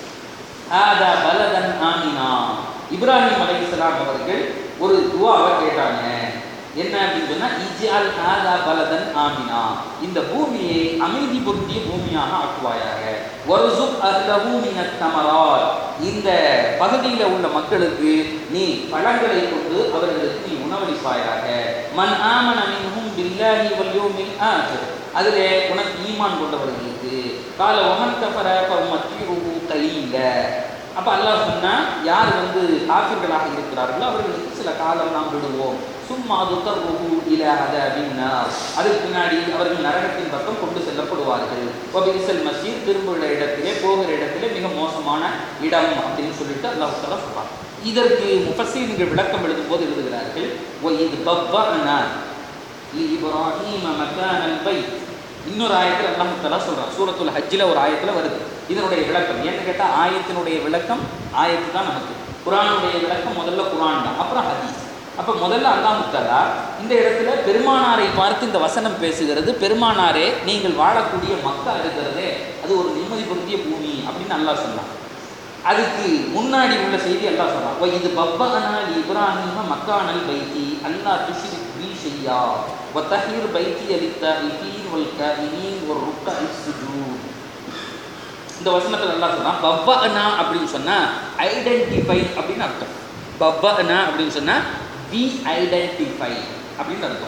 ஹாதா பலதன் ஆமினா இப்ராஹிம் அலைஹிஸ்ஸலாம் அவர்கள் ஒரு துவாவை கேட்டாங்க என்ன அப்படின்னு சொன்னா இஜ்அல் ஹாதா பலதன் ஆமினா இந்த பூமியை அமைதி பொருந்திய பூமியாக ஆக்குவாயாக வர்சுக் அஹ்லஹு மினத் தமராத் இந்த பகுதியில் உள்ள மக்களுக்கு நீ பழங்களை கொண்டு அவர்களுக்கு நீ உணவளிப்பாயாக மன் ஆமன மின்ஹும் பில்லாஹி வல் யௌமில் ஆகிர் அதிலே உனக்கு ஈமான் கொண்டவர்களுக்கு கால ஒமன் கஃபர ஃபமத்தியுஹு கலீல அப்ப அல்லாஹ் சொன்னா யார் வந்து காஃபிர்களாக இருக்கிறார்களோ அவர்களுக்கு சில காலம் நாம் விடுவோம் சும்மா துத்தர்ருஹு இல அதபின்னா அதுக்கு பின்னாடி அவர்கள் நரகத்தின் பக்கம் கொண்டு செல்லப்படுவார்கள் ஒபிசல் மசீர் திரும்புகிற இடத்திலே போகிற இடத்திலே மிக மோசமான இடம் அப்படின்னு சொல்லிட்டு அல்லாஹ் தஆலா சொல்றான் இதற்கு முஃபஸ்ஸீர்கள் விளக்கம் எழுதும்போது எழுதுகிறார்கள் ஒ இது பவ்வனா இப்ராஹீம மக்கானல் பைத் இன்னொரு ஆயத்தில் அல்லாஹ் தஆலா சொல்றான் சூரத்துல் ஹஜ்ஜில் ஒரு ஆயத்தில் வருது இதனுடைய விளக்கம் ஏன்னு கேட்டால் ஆயத்தினுடைய விளக்கம் ஆயத்து தான் நமக்கு குரானுடைய விளக்கம் முதல்ல குரான் தான் அப்புறம் ஹதீஸ் அப்போ முதல்ல அல்லாஹ் தஆலா இந்த இடத்துல பெருமானாரை பார்த்து இந்த வசனம் பேசுகிறது பெருமானாரே நீங்கள் வாழக்கூடிய மக்கா இருக்கிறதே அது ஒரு நிம்மதி பொருந்திய பூமி அப்படின்னு அல்லாஹ் சொன்னான் அதுக்கு முன்னாடி உள்ள செய்தி அல்லாஹ் சொல்றான் "வ இது பப்பகனால் இப்ராஹிம மக்கானல் பைத்தி அல்லாஹ் துஷ்ரிக் பி ஷையா வ தஹீர் பைத்தி அலித்தாயிஃபீன் வல் காயினீன் வ ருக்கா சுஜூத் இந்த வசனத்தில் அல்லாஹ் சொல்றான் பவ்வனா அப்படின்னு சொன்னா ஐடென்டிஃபை அப்படின்னு அர்த்தம் பவ்வனா அப்படின்னு சொன்னா வி ஐடென்டிஃபை அப்படின்னு அர்த்தம்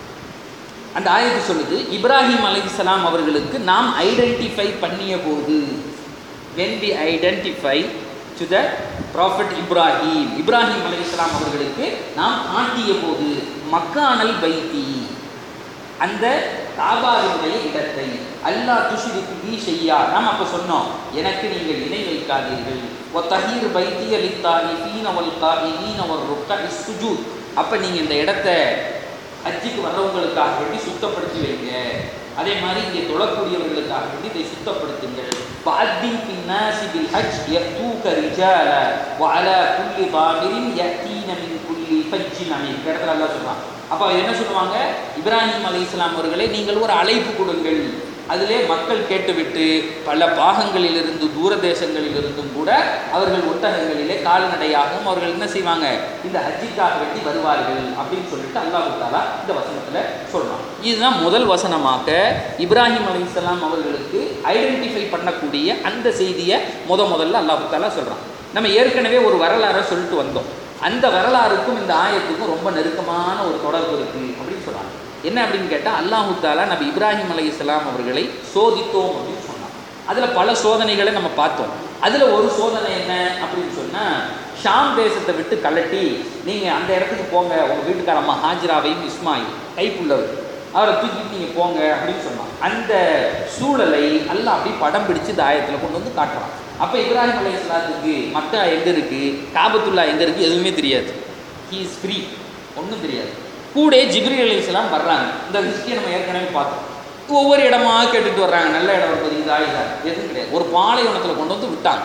அந்த ஆயத்து சொல்லுது இப்ராஹிம் அலைஹிஸ்ஸலாம் அவர்களுக்கு நாம் ஐடென்டிஃபை பண்ணிய போது when we identify to the prophet Ibrahim Ibrahim அலைஹிஸ்ஸலாம் அவர்களுக்கு நாம் காட்டிய போது மக்கானல் பைத்தி அந்த காபாவினுடைய இடத்தை அல்லாஹ் துஷிருக்கு பி செய்யா நாம் அப்ப சொன்னோம் எனக்கு நீங்கள் இணை வைக்காதீர்கள் ஒத்தஹீர் பைத்திய லித்தானி ஃபீன வல் காயினீன வல் ருக்கா சுஜூத் அப்ப நீங்க இந்த இடத்தை ஹஜ்ஜுக்கு வர்றவங்களுக்காக வேண்டி சுத்தப்படுத்தி வைங்க அதே மாதிரி இங்கே தொழக்கூடியவர்களுக்காக வேண்டி இதை சுத்தப்படுத்துங்கள் பாத்தின் பின்னாசி பில் ஹஜ் யத்தூக ரிஜால வஅலா குல்லி பாபிரின் யத்தீன மின் குல்லி ஃபஜ்ஜின் அமீர் இடத்துல அல்லாஹ் சொல்றான் அப்போ என்ன சொல்லுவாங்க இப்ராஹிம் அலை இஸ்லாம் அவர்களே நீங்கள் ஒரு அழைப்பு கொடுங்கள் அதிலே மக்கள் கேட்டுவிட்டு பல பாகங்களிலிருந்து தூர தேசங்களிலிருந்தும் கூட அவர்கள் ஒட்டகங்களிலே கால்நடையாகவும் அவர்கள் என்ன செய்வாங்க இந்த ஹஜ்ஜிக்காக வேண்டி வருவார்கள் அப்படின்னு சொல்லிட்டு அல்லாஹு தாலா இந்த வசனத்தில் சொல்றான் இதுதான் முதல் வசனமாக இப்ராஹிம் அலை இஸ்லாம் அவர்களுக்கு ஐடென்டிஃபை பண்ணக்கூடிய அந்த செய்தியை முத முதல்ல அல்லாஹு தாலா சொல்றான் நம்ம ஏற்கனவே ஒரு வரலாறை சொல்லிட்டு வந்தோம் அந்த வரலாறுக்கும் இந்த ஆயத்துக்கும் ரொம்ப நெருக்கமான ஒரு தொடர்பு இருக்கு அப்படின்னு சொல்றாங்க என்ன அப்படின்னு கேட்டால் அல்லாஹு தாலா நபி இப்ராஹிம் அலை இஸ்லாம் அவர்களை சோதித்தோம் அப்படின்னு சொன்னாங்க அதில் பல சோதனைகளை நம்ம பார்த்தோம் அதில் ஒரு சோதனை என்ன அப்படின்னு சொன்னால் ஷாம் தேசத்தை விட்டு கலட்டி நீங்கள் அந்த இடத்துக்கு போங்க உங்கள் வீட்டுக்காரம்மா ஹாஜிராவையும் இஸ்மாயில் கைப்புள்ளவர் அவரை தூக்கிட்டு நீங்கள் போங்க அப்படின்னு சொன்னான் அந்த சூழலை அல்லாஹ் அப்படி படம் பிடிச்சு இந்த ஆயத்தில் கொண்டு வந்து காட்டுறான் அப்போ இப்ராஹிம் அலை இஸ்லாத்துக்கு மக்கா எங்கே இருக்குது காபத்துல்லா எங்கே இருக்குது எதுவுமே தெரியாது ஹீ இஸ் ஃப்ரீ ஒன்றும் தெரியாது கூட ஜிப்ரி அலி இஸ்லாம் வர்றாங்க இந்த ஹிஸ்ட்ரியை நம்ம ஏற்கனவே பார்த்தோம் ஒவ்வொரு இடமா கேட்டுட்டு வர்றாங்க நல்ல இடம் இருப்பது இது ஆயுதா எதுவும் கிடையாது ஒரு பாலைவனத்தில் கொண்டு வந்து விட்டாங்க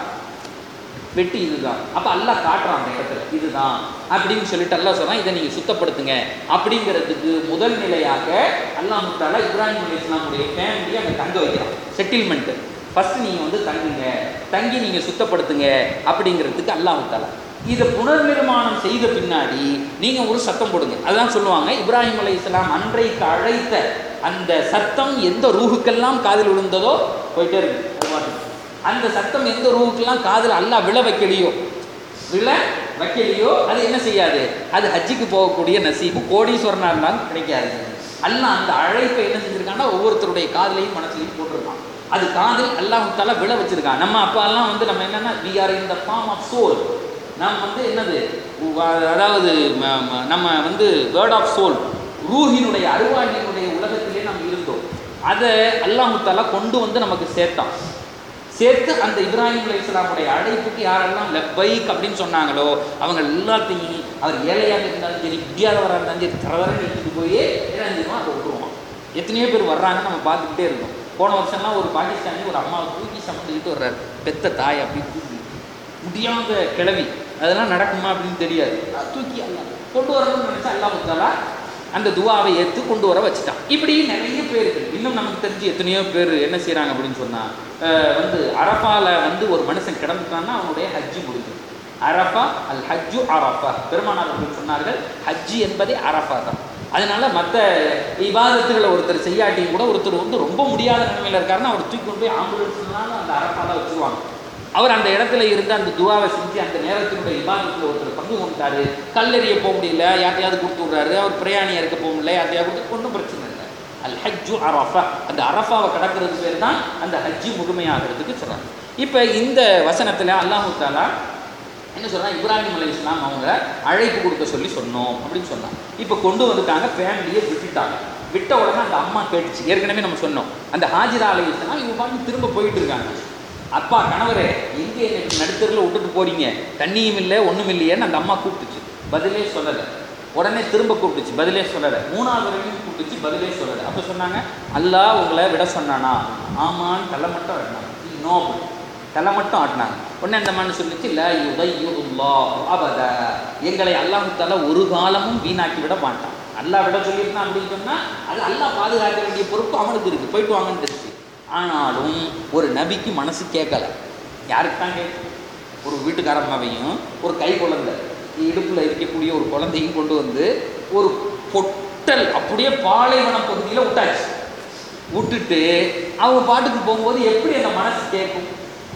வெட்டி இதுதான் அப்போ அல்லாஹ் காட்டுறான் அந்த இடத்துல இதுதான் அப்படின்னு சொல்லிட்டு அல்லாஹ் சொல்றான் இதை நீங்கள் சுத்தப்படுத்துங்க அப்படிங்கிறதுக்கு முதல் நிலையாக அல்லாஹ் முத்தாலா இப்ராஹிம் அலி இஸ்லாமுடைய ஃபேமிலியை அங்கே தங்க வைக்கிறான் செட்டில்மெண்ட்டு ஃபர்ஸ்ட் நீங்கள் வந்து தங்குங்க தங்கி நீங்கள் சுத்தப்படுத்துங்க அப்படிங்கிறதுக்கு அல்லாஹ் முத்தாலா இதை புனர்நிர்மாணம் செய்த பின்னாடி நீங்கள் ஒரு சத்தம் போடுங்க அதான் சொல்லுவாங்க இப்ராஹிம் அலை இஸ்லாம் அன்றைக்கு அழைத்த அந்த சத்தம் எந்த ரூஹுக்கெல்லாம் காதில் விழுந்ததோ போயிட்டே இருக்கு அது பாட்டுக்கு. அந்த சத்தம் எந்த ரூஹுக்கெல்லாம் காதில் அல்லாஹ் விழ வைக்கலையோ விழ வைக்கலையோ அது என்ன செய்யாது அது ஹஜ்ஜுக்கு போகக்கூடிய நசீபு கோடீஸ்வரனாக இருந்தாலும் கிடைக்காது அல்லாஹ் அந்த அழைப்பை என்ன செஞ்சிருக்காங்கன்னா ஒவ்வொருத்தருடைய காதலையும் மனசுலையும் போட்டிருக்கான் அது காதில் அல்லாஹ் தாலா விழ வச்சிருக்கான் நம்ம அப்பா எல்லாம் வந்து நம்ம என்னன்னா we are in the form of soul நாம் வந்து என்னது உ- அதாவது ம- ம- நம்ம வந்து வேர்ட் ஆஃப் சோல் ரூஹினுடைய அருவாகினுடைய உலகத்திலே நாம் இருந்தோம் அதை அல்லாஹு தாலா கொண்டு வந்து நமக்கு சேர்த்தான் சேர்த்து அந்த இப்ராஹிம் அலை இஸ்லாமுடைய அழைப்புக்கு யாரெல்லாம் லெப்பைக் அப்படின்னு சொன்னாங்களோ அவங்க எல்லாத்தையும் அவர் ஏழையாக இருந்தாலும் சரி வித்தியாதவராக இருந்தாலும் சரி தரதரம் எடுத்துட்டு போய் என்ன செஞ்சிருவோம் அதை விட்டுருவோம் எத்தனையோ பேர் வர்றாங்கன்னு நம்ம பார்த்துக்கிட்டே இருந்தோம் போன வருஷம்லாம் ஒரு பாகிஸ்தானி ஒரு அம்மாவை தூக்கி சமைச்சுக்கிட்டு வர்றாரு பெத்த தாய் அப்படின்னு தூக்கி முடியாத கிளவி அதெல்லாம் நடக்குமா அப்படின்னு தெரியாது அது தூக்கி அல்லாஹ் கொண்டு வரணும்னு நினைச்சா அல்லாஹ் தாலா அந்த துவாவை ஏற்று கொண்டு வர வச்சுட்டான் இப்படி நிறைய பேர்கள் இன்னும் நமக்கு தெரிஞ்சு எத்தனையோ பேர் என்ன செய்கிறாங்க அப்படின்னு சொன்னால் வந்து அரஃபால வந்து ஒரு மனுஷன் கிடந்துட்டான்னா அவனுடைய ஹஜ்ஜு முடிஞ்சும் அரஃபா அல் ஹஜ்ஜு அரஃபா பெருமானார் அவர்கள் சொன்னார்கள் ஹஜ்ஜி என்பதே அரஃபா தான் அதனால மற்ற இபாதத்துகளை ஒருத்தர் செய்யாட்டியும் கூட ஒருத்தர் வந்து ரொம்ப முடியாத நிலைமையில இருக்காருன்னா அவர் தூக்கி கொண்டு போய் ஆம்புலன்ஸ்னாலும் அந்த அரஃபா தான் வச்சுருவாங்க அவர் அந்த இடத்துல இருந்து அந்த துவாவை செஞ்சு அந்த நேரத்தினுடைய இபாதத்தில் ஒருத்தர் பங்கு கொண்டாரு கல்லெறிய போக முடியல யார்ட்டையாவது கொடுத்து விட்றாரு அவர் பிரயாணியா இருக்க போக முடியல யார்ட்டையாவது கொடுத்து ஒன்றும் பிரச்சனை இல்லை அல் ஹஜ்ஜு அரஃபா அந்த அரஃபாவை கடக்கிறது பேர் தான் அந்த ஹஜ்ஜு முழுமையாகிறதுக்கு சொல்றாங்க இப்போ இந்த வசனத்தில் அல்லாஹு தாலா என்ன சொல்றாங்க இப்ராஹிம் அலை இஸ்லாம் அவங்க அழைப்பு கொடுக்க சொல்லி சொன்னோம் அப்படின்னு சொன்னாங்க இப்போ கொண்டு வந்துட்டாங்க ஃபேமிலியை விட்டுட்டாங்க விட்ட உடனே அந்த அம்மா கேட்டுச்சு ஏற்கனவே நம்ம சொன்னோம் அந்த ஹாஜிரா அலை இஸ்லாம் இவங்க பாட்டு திரும்ப போயிட்டு இருக்காங்க அப்பா கணவரே எங்கே எனக்கு நடுத்தரில் விட்டுட்டு போறீங்க தண்ணியும் இல்லை ஒன்றும் இல்லையேன்னு அந்த அம்மா கூப்பிட்டுச்சு பதிலே சொல்லலை உடனே திரும்ப கூப்பிட்டுச்சு பதிலே சொல்லலை மூணாவது தடவையும் கூப்பிட்டுச்சு பதிலே சொல்லலை அப்போ சொன்னாங்க அல்லாஹ் உங்களை விட சொன்னானா ஆமான்னு தலை மட்டும் ஆட்டினாங்க நோ தலை மட்டும் ஆட்டினாங்க உடனே அந்த மண்ணு சொல்லிச்சு ல யுதையுல்லா அபத எங்களை அல்லாஹ் தஆலா ஒரு காலமும் வீணாக்கி விட மாட்டான் அல்லாஹ் விட சொல்லியிருந்தான் அப்படின்னு சொன்னா அது அல்லாஹ் பாதுகாக்க வேண்டிய பொறுப்பு அவனுக்கு இருக்கு போயிட்டு வாங்கன்னு இருக்கு ஆனாலும் ஒரு நபிக்கு மனசு கேட்கல யாருக்கு தான் கேட்கும் ஒரு வீட்டுக்காரம்மாவையும் ஒரு கை குழந்தை இடுப்பில் இருக்கக்கூடிய ஒரு குழந்தையும் கொண்டு வந்து ஒரு பொட்டல் அப்படியே பாலைவன பகுதியில் விட்டாச்சு விட்டுட்டு அவங்க பாட்டுக்கு போகும்போது எப்படி அந்த மனசு கேட்கும்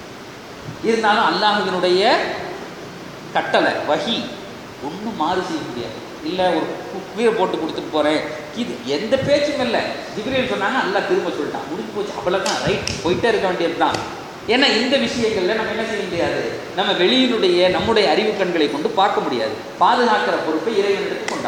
இருந்தாலும் அல்லாஹுவினுடைய கட்டளை வஹி ஒன்றும் மாறு செய்ய முடியாது இல்லை ஒரு குப்பீரை போட்டு கொடுத்துட்டு போகிறேன் இது எந்த பேச்சும் இல்லை ஜிப்ரீல் சொன்னாங்க அல்லாஹ் திரும்ப சொல்லிட்டான் முடிஞ்சு போச்சு அவ்வளோதான் ரைட் போயிட்டே இருக்க வேண்டியது தான் ஏன்னா இந்த விஷயங்கள்ல நம்ம என்ன செய்ய முடியாது நம்ம வெளியினுடைய நம்முடைய அறிவு கண்களை கொண்டு பார்க்க முடியாது பாதுகாக்கிற பொறுப்பை இறைவனிடத்து கொண்டாங்க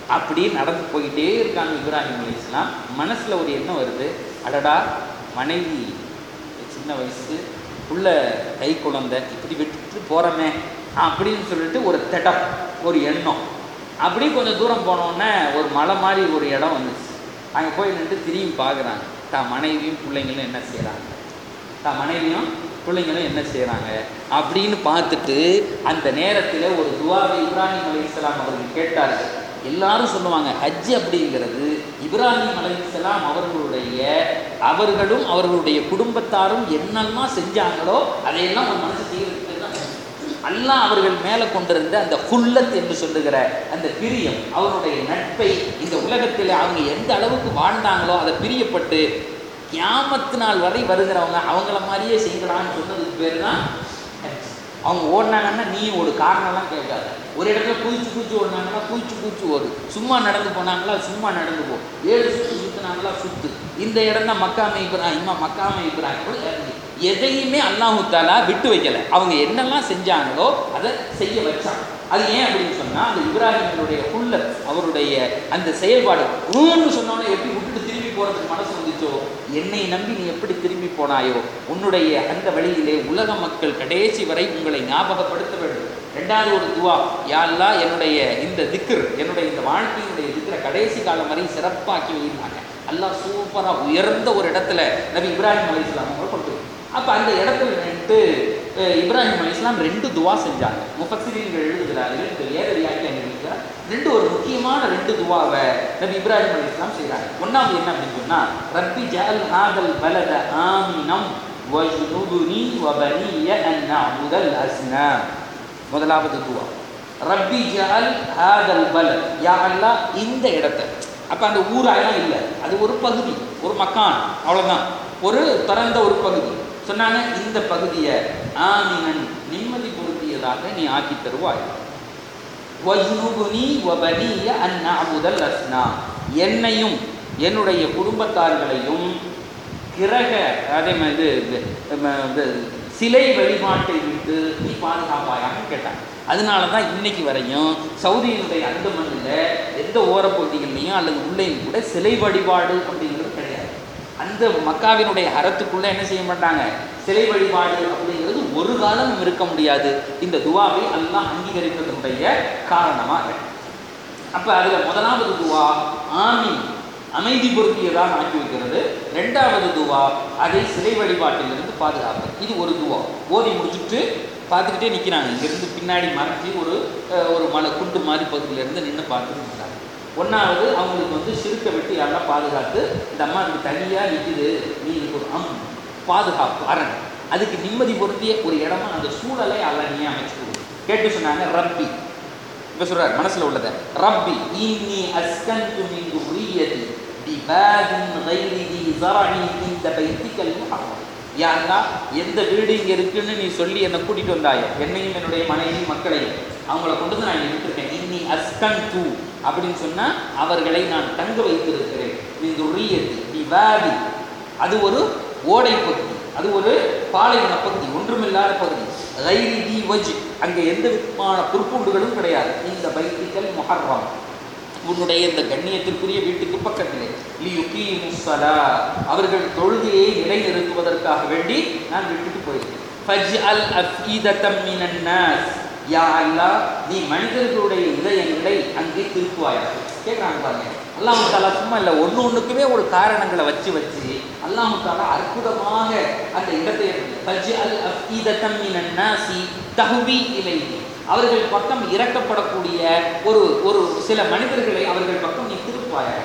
அப்படி நடந்து போயிட்டே இருக்காங்க இப்ராஹிம் அலி இஸ்லாம் மனசில் ஒரு எண்ணம் வருது அடடா மனைவி சின்ன வயசு உள்ள கை குழந்தை இப்படி விட்டுட்டு போகிறோமே அப்படின்னு சொல்லிட்டு ஒரு திடம் ஒரு எண்ணம் அப்படி கொஞ்சம் தூரம் போனோடனே ஒரு மலை மாதிரி ஒரு இடம் வந்துச்சு அங்கே போய் நின்று திரும்பி பார்க்குறாங்க தான் மனைவியும் பிள்ளைங்களும் என்ன செய்கிறாங்க தான் மனைவியும் பிள்ளைங்களும் என்ன செய்கிறாங்க அப்படின்னு பார்த்துட்டு அந்த நேரத்தில் ஒரு துவாவை இப்ராஹிம் அலி இஸ்லாம் அவர்கள் கேட்டார்கள் எல்லாரும் சொல்லுவாங்க ஹஜ் அப்படிங்கிறது இப்ராஹிம் அலைஹிஸ்ஸலாம் அவர்களுடைய அவர்களும் அவர்களுடைய குடும்பத்தாரும் என்னெல்லாம் செஞ்சாங்களோ அதையெல்லாம் ஒரு மனசு செய்யறதுக்கு தான் அல்லாஹ் அவர்கள் மேலே கொண்டிருந்த அந்த குல்லத் என்று சொல்லுகிற அந்த பிரியம் அவருடைய நட்பை இந்த உலகத்தில் அவங்க எந்த அளவுக்கு வாழ்ந்தாங்களோ அதை பிரியப்பட்டு கியாமத்து நாள் வரை வருகிறவங்க அவங்கள மாதிரியே செய்யலான்னு சொன்னதுக்கு பேர் தான் ஹஜ். அவங்க ஓடினாங்கன்னா நீ ஒரு காரணம்லாம் கேட்காத ஒரு இடத்துல குதிச்சு குதிச்சு ஓடினாங்களா குதிச்சு குதிச்சு ஓடு சும்மா நடந்து போனாங்களா சும்மா நடந்து போ ஏழு சுற்று சுற்றுனாங்களா சுத்து இந்த இடம் தான் மக்காமை இப்ராஹிம் இம்மா மக்காமை இப்ராஹிம் கூட இறங்கி எதையுமே அல்லாஹு தாலா விட்டு வைக்கல அவங்க என்னெல்லாம் செஞ்சாங்களோ அதை செய்ய வச்சாங்க அது ஏன் அப்படின்னு சொன்னால் அந்த இப்ராஹிமினுடைய உள்ள அவருடைய அந்த செயல்பாடு ஊன்னு சொன்னோன்னே எப்படி விட்டுட்டு திரும்பி போகிறதுக்கு மனசு வந்துச்சோ என்னை நம்பி நீ எப்படி திரும்பி போனாயோ உன்னுடைய அந்த வழியிலே உலக மக்கள் கடைசி வரை உங்களை ஞாபகப்படுத்த வேண்டும் ரெண்டாவது ஒரு துவா யாழ்லா என்னுடைய இந்த திக்ர் என்னுடைய இந்த வாழ்க்கையினுடைய திக்ரை கடைசி காலம் வரை சிறப்பாக்கி வைத்தாங்க அல்லாஹ் சூப்பராக உயர்ந்த ஒரு இடத்துல நபி இப்ராஹிம் அலிஸ்லாம் அவங்க கொண்டு அப்போ அந்த இடத்துல நின்று அஹ், இப்ராஹிம் அலிஸ்லாம் ரெண்டு துவா செஞ்சாங்க முஃபசிரியர்கள் எழுதுகிறார்கள் இந்த வேத வியாக்கியானம் எழுதுகிறார் ரெண்டு ஒரு முக்கியமான ரெண்டு துவாவை நபி இப்ராஹிம் அலிஸ்லாம் செய்கிறாங்க ஒன்றாவது என்ன அப்படின்னு சொன்னால் ரப்பி ஜஅல் ஹாதல் பலத ஆமினம் வஜ்னுபுனி வபனிய அன் நஅபுதல் அஸ்னாம் முதலாவது துவா ரப்பி ஜஅல் ஹாதல் பலத் யா அல்லாஹ் இந்த இடத்தை அப்போ அந்த ஊராயெல்லாம் இல்லை அது ஒரு பகுதி ஒரு மக்கான் அவ்வளோதான் ஒரு திறந்த ஒரு பகுதி சொன்னாங்க இந்த பகுதியை ஆமினன் நிம்மதி பொருத்தியதாக நீ ஆக்கி தருவாய் வஜ்னுபுனி வபனிய அன் நஅபுதல் அஸ்னா என்னையும் என்னுடைய குடும்பத்தார்களையும் கிரக அதே மாதிரி இது, ம, இது, சிலை வழிபாட்டை விட்டு நீ பாதுகாப்பாயான்னு கேட்டாங்க அதனால தான் இன்னைக்கு வரையும் சவுதியினுடைய அந்த மண்ணில் எந்த ஓரப்பகுதிகள்லையும் அல்லது உள்ளேயும் கூட சிலை வழிபாடு அப்படிங்கிறது கிடையாது அந்த மக்காவினுடைய அறத்துக்குள்ளே என்ன செய்ய மாட்டாங்க சிலை வழிபாடு அப்படிங்கிறது ஒரு காலம் இருக்க முடியாது இந்த துவாவை அல்லாஹ் அங்கீகரிப்பதனுடைய காரணமாக அப்போ அதில் முதலாவது துவா ஆமீன் அமைதி பொருத்தியதாக ஆக்கி வைக்கிறது ரெண்டாவது துவா அதை சிலை வழிபாட்டிலிருந்து பாதுகாப்பு இது ஒரு துவா ஓதி முடிச்சுட்டு பார்த்துக்கிட்டே நிற்கிறாங்க இங்கேருந்து பின்னாடி மறைஞ்சி ஒரு அஹ், ஒரு மலை குண்டு மாதிரி பகுதியிலேருந்து நின்று பார்த்துட்டு நிற்கிறாங்க ஒன்றாவது அவங்களுக்கு வந்து சிறுக்க விட்டு யாரெல்லாம் பாதுகாத்து இந்த அம்மா இதுக்கு தனியாக நிற்குது நீ இதுக்கு ஒரு அம் பாதுகாப்பு அரண் அதுக்கு நிம்மதி பொருந்திய ஒரு இடமா அந்த சூழலை அல்ல நீ அமைச்சு கொடு கேட்டு சொன்னாங்க ரப்பி இப்போ சொல்றார் மனசுல உள்ளத ரப்பி இன்னி அஸ்கன்து மின் துர்ரியதி பிபாதின் கைரி தி ஸரஇ இந்த பைத்திக்கல் முஹர்ரம் யா அல்லாஹ் எந்த வீடு இங்க இருக்குன்னு நீ சொல்லி என்னை கூட்டிட்டு வந்தாயோ என்னையும் என்னுடைய மனைவி மக்களையும் அவங்கள கொண்டு வந்து நான் இங்க விட்டுருக்கேன் இன்னி அஸ்கன்து அப்படின்னு சொன்னா அவர்களை நான் தங்க வைத்திருக்கிறேன் மின் துர்ரியதி பிபாதி அது ஒரு ஓடை பகுதி அது ஒரு பாலைவன பகுதி ஒன்றுமில்லாத பகுதி கைரி தி வஜ் அங்கே எந்த விதமான புற்புண்டுகளும் கிடையாது இந்த பைத்திக்கல் முஹர்ரம் உன்னுடைய இந்த கண்ணியத்திற்குரிய வீட்டுக்கு பக்கத்திலே லியுகீமு ஸலா அவர்கள் தொழுகையை நிலைநிறுத்துவதற்காக வேண்டி நான் விட்டுட்டு போயிருக்கேன் ஃபஜ்அல் அஃபீதத்தம் மினன் நாஸ் யா அல்லாஹ் நீ மனிதர்களுடைய இதயங்களை அங்கே திருப்புவாயா கேட்குறாங்க பாருங்க அல்லாஹு தாலா சும்மா இல்லை ஒன்று ஒன்றுக்குமே ஒரு காரணங்களை வச்சு வச்சு அல்லாஹு தாலா அற்புதமாக அந்த இடத்தை ஃபஜ்அல் அஃபீதத்தம் மினன் நாசி தஹ்வி இலைஹி அவர்கள் பக்கம் இறக்கப்படக்கூடிய ஒரு ஒரு சில மனிதர்களை அவர்கள் பக்கம் நீ திருப்பாய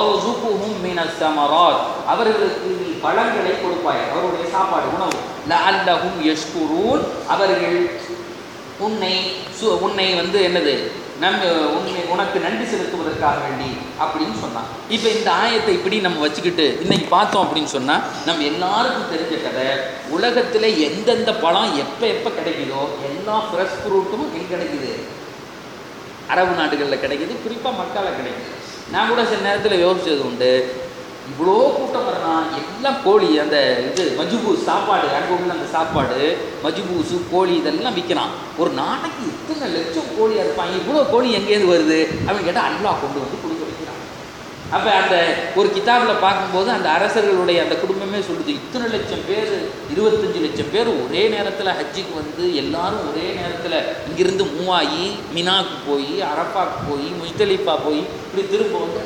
அவர்களுக்கு நீ பழங்களை கொடுப்பாய் அவருடைய சாப்பாடு உணவு லஅல்லஹும் யஷ்குரூன் அவர்கள் உன்னை சு உன்னை வந்து என்னது நம் உன்னை உனக்கு நன்றி செலுத்துவதற்காக வேண்டி அப்படின்னு சொன்னான் இப்போ இந்த ஆயத்தை இப்படி நம்ம வச்சுக்கிட்டு இன்னைக்கு பார்த்தோம் அப்படின்னு சொன்னால் நம்ம எல்லாருக்கும் தெரிஞ்ச கதை உலகத்தில் எந்தெந்த பழம் எப்போ எப்போ கிடைக்குதோ எல்லா ஃப்ரெஷ் ஃப்ரூட்டும் எங்கே கிடைக்குது அரபு நாடுகளில் கிடைக்குது குறிப்பாக மக்கால கிடைக்குது நான் கூட சில நேரத்தில் யோசிச்சது உண்டு இவ்வளோ கூட்டம் வரலாம் எல்லாம் கோழி அந்த இது மஜுபூஸ் சாப்பாடு அங்கே உள்ள அந்த சாப்பாடு மஜுபூஸு கோழி இதெல்லாம் விற்கிறான் ஒரு நாளைக்கு எத்தனை லட்சம் கோழியாக இருப்பாங்க இவ்வளோ கோழி எங்கேருந்து வருது அப்படின்னு கேட்டால் அல்லாஹ் கொண்டு வந்து கொடுக்க வைக்கிறான் அப்போ அந்த ஒரு கிதாபில் பார்க்கும்போது அந்த அரசர்களுடைய அந்த குடும்பமே சொல்லுது இத்தனை லட்சம் பேர் இருபத்தஞ்சு லட்சம் பேர் ஒரே நேரத்தில் ஹஜ்ஜிக்கு வந்து எல்லாரும் ஒரே நேரத்தில் இங்கிருந்து மூவாயி மினாக்கு போய் அரப்பாக்கு போய் முஸ்தலிஃபா போய் இப்படி திரும்ப வந்து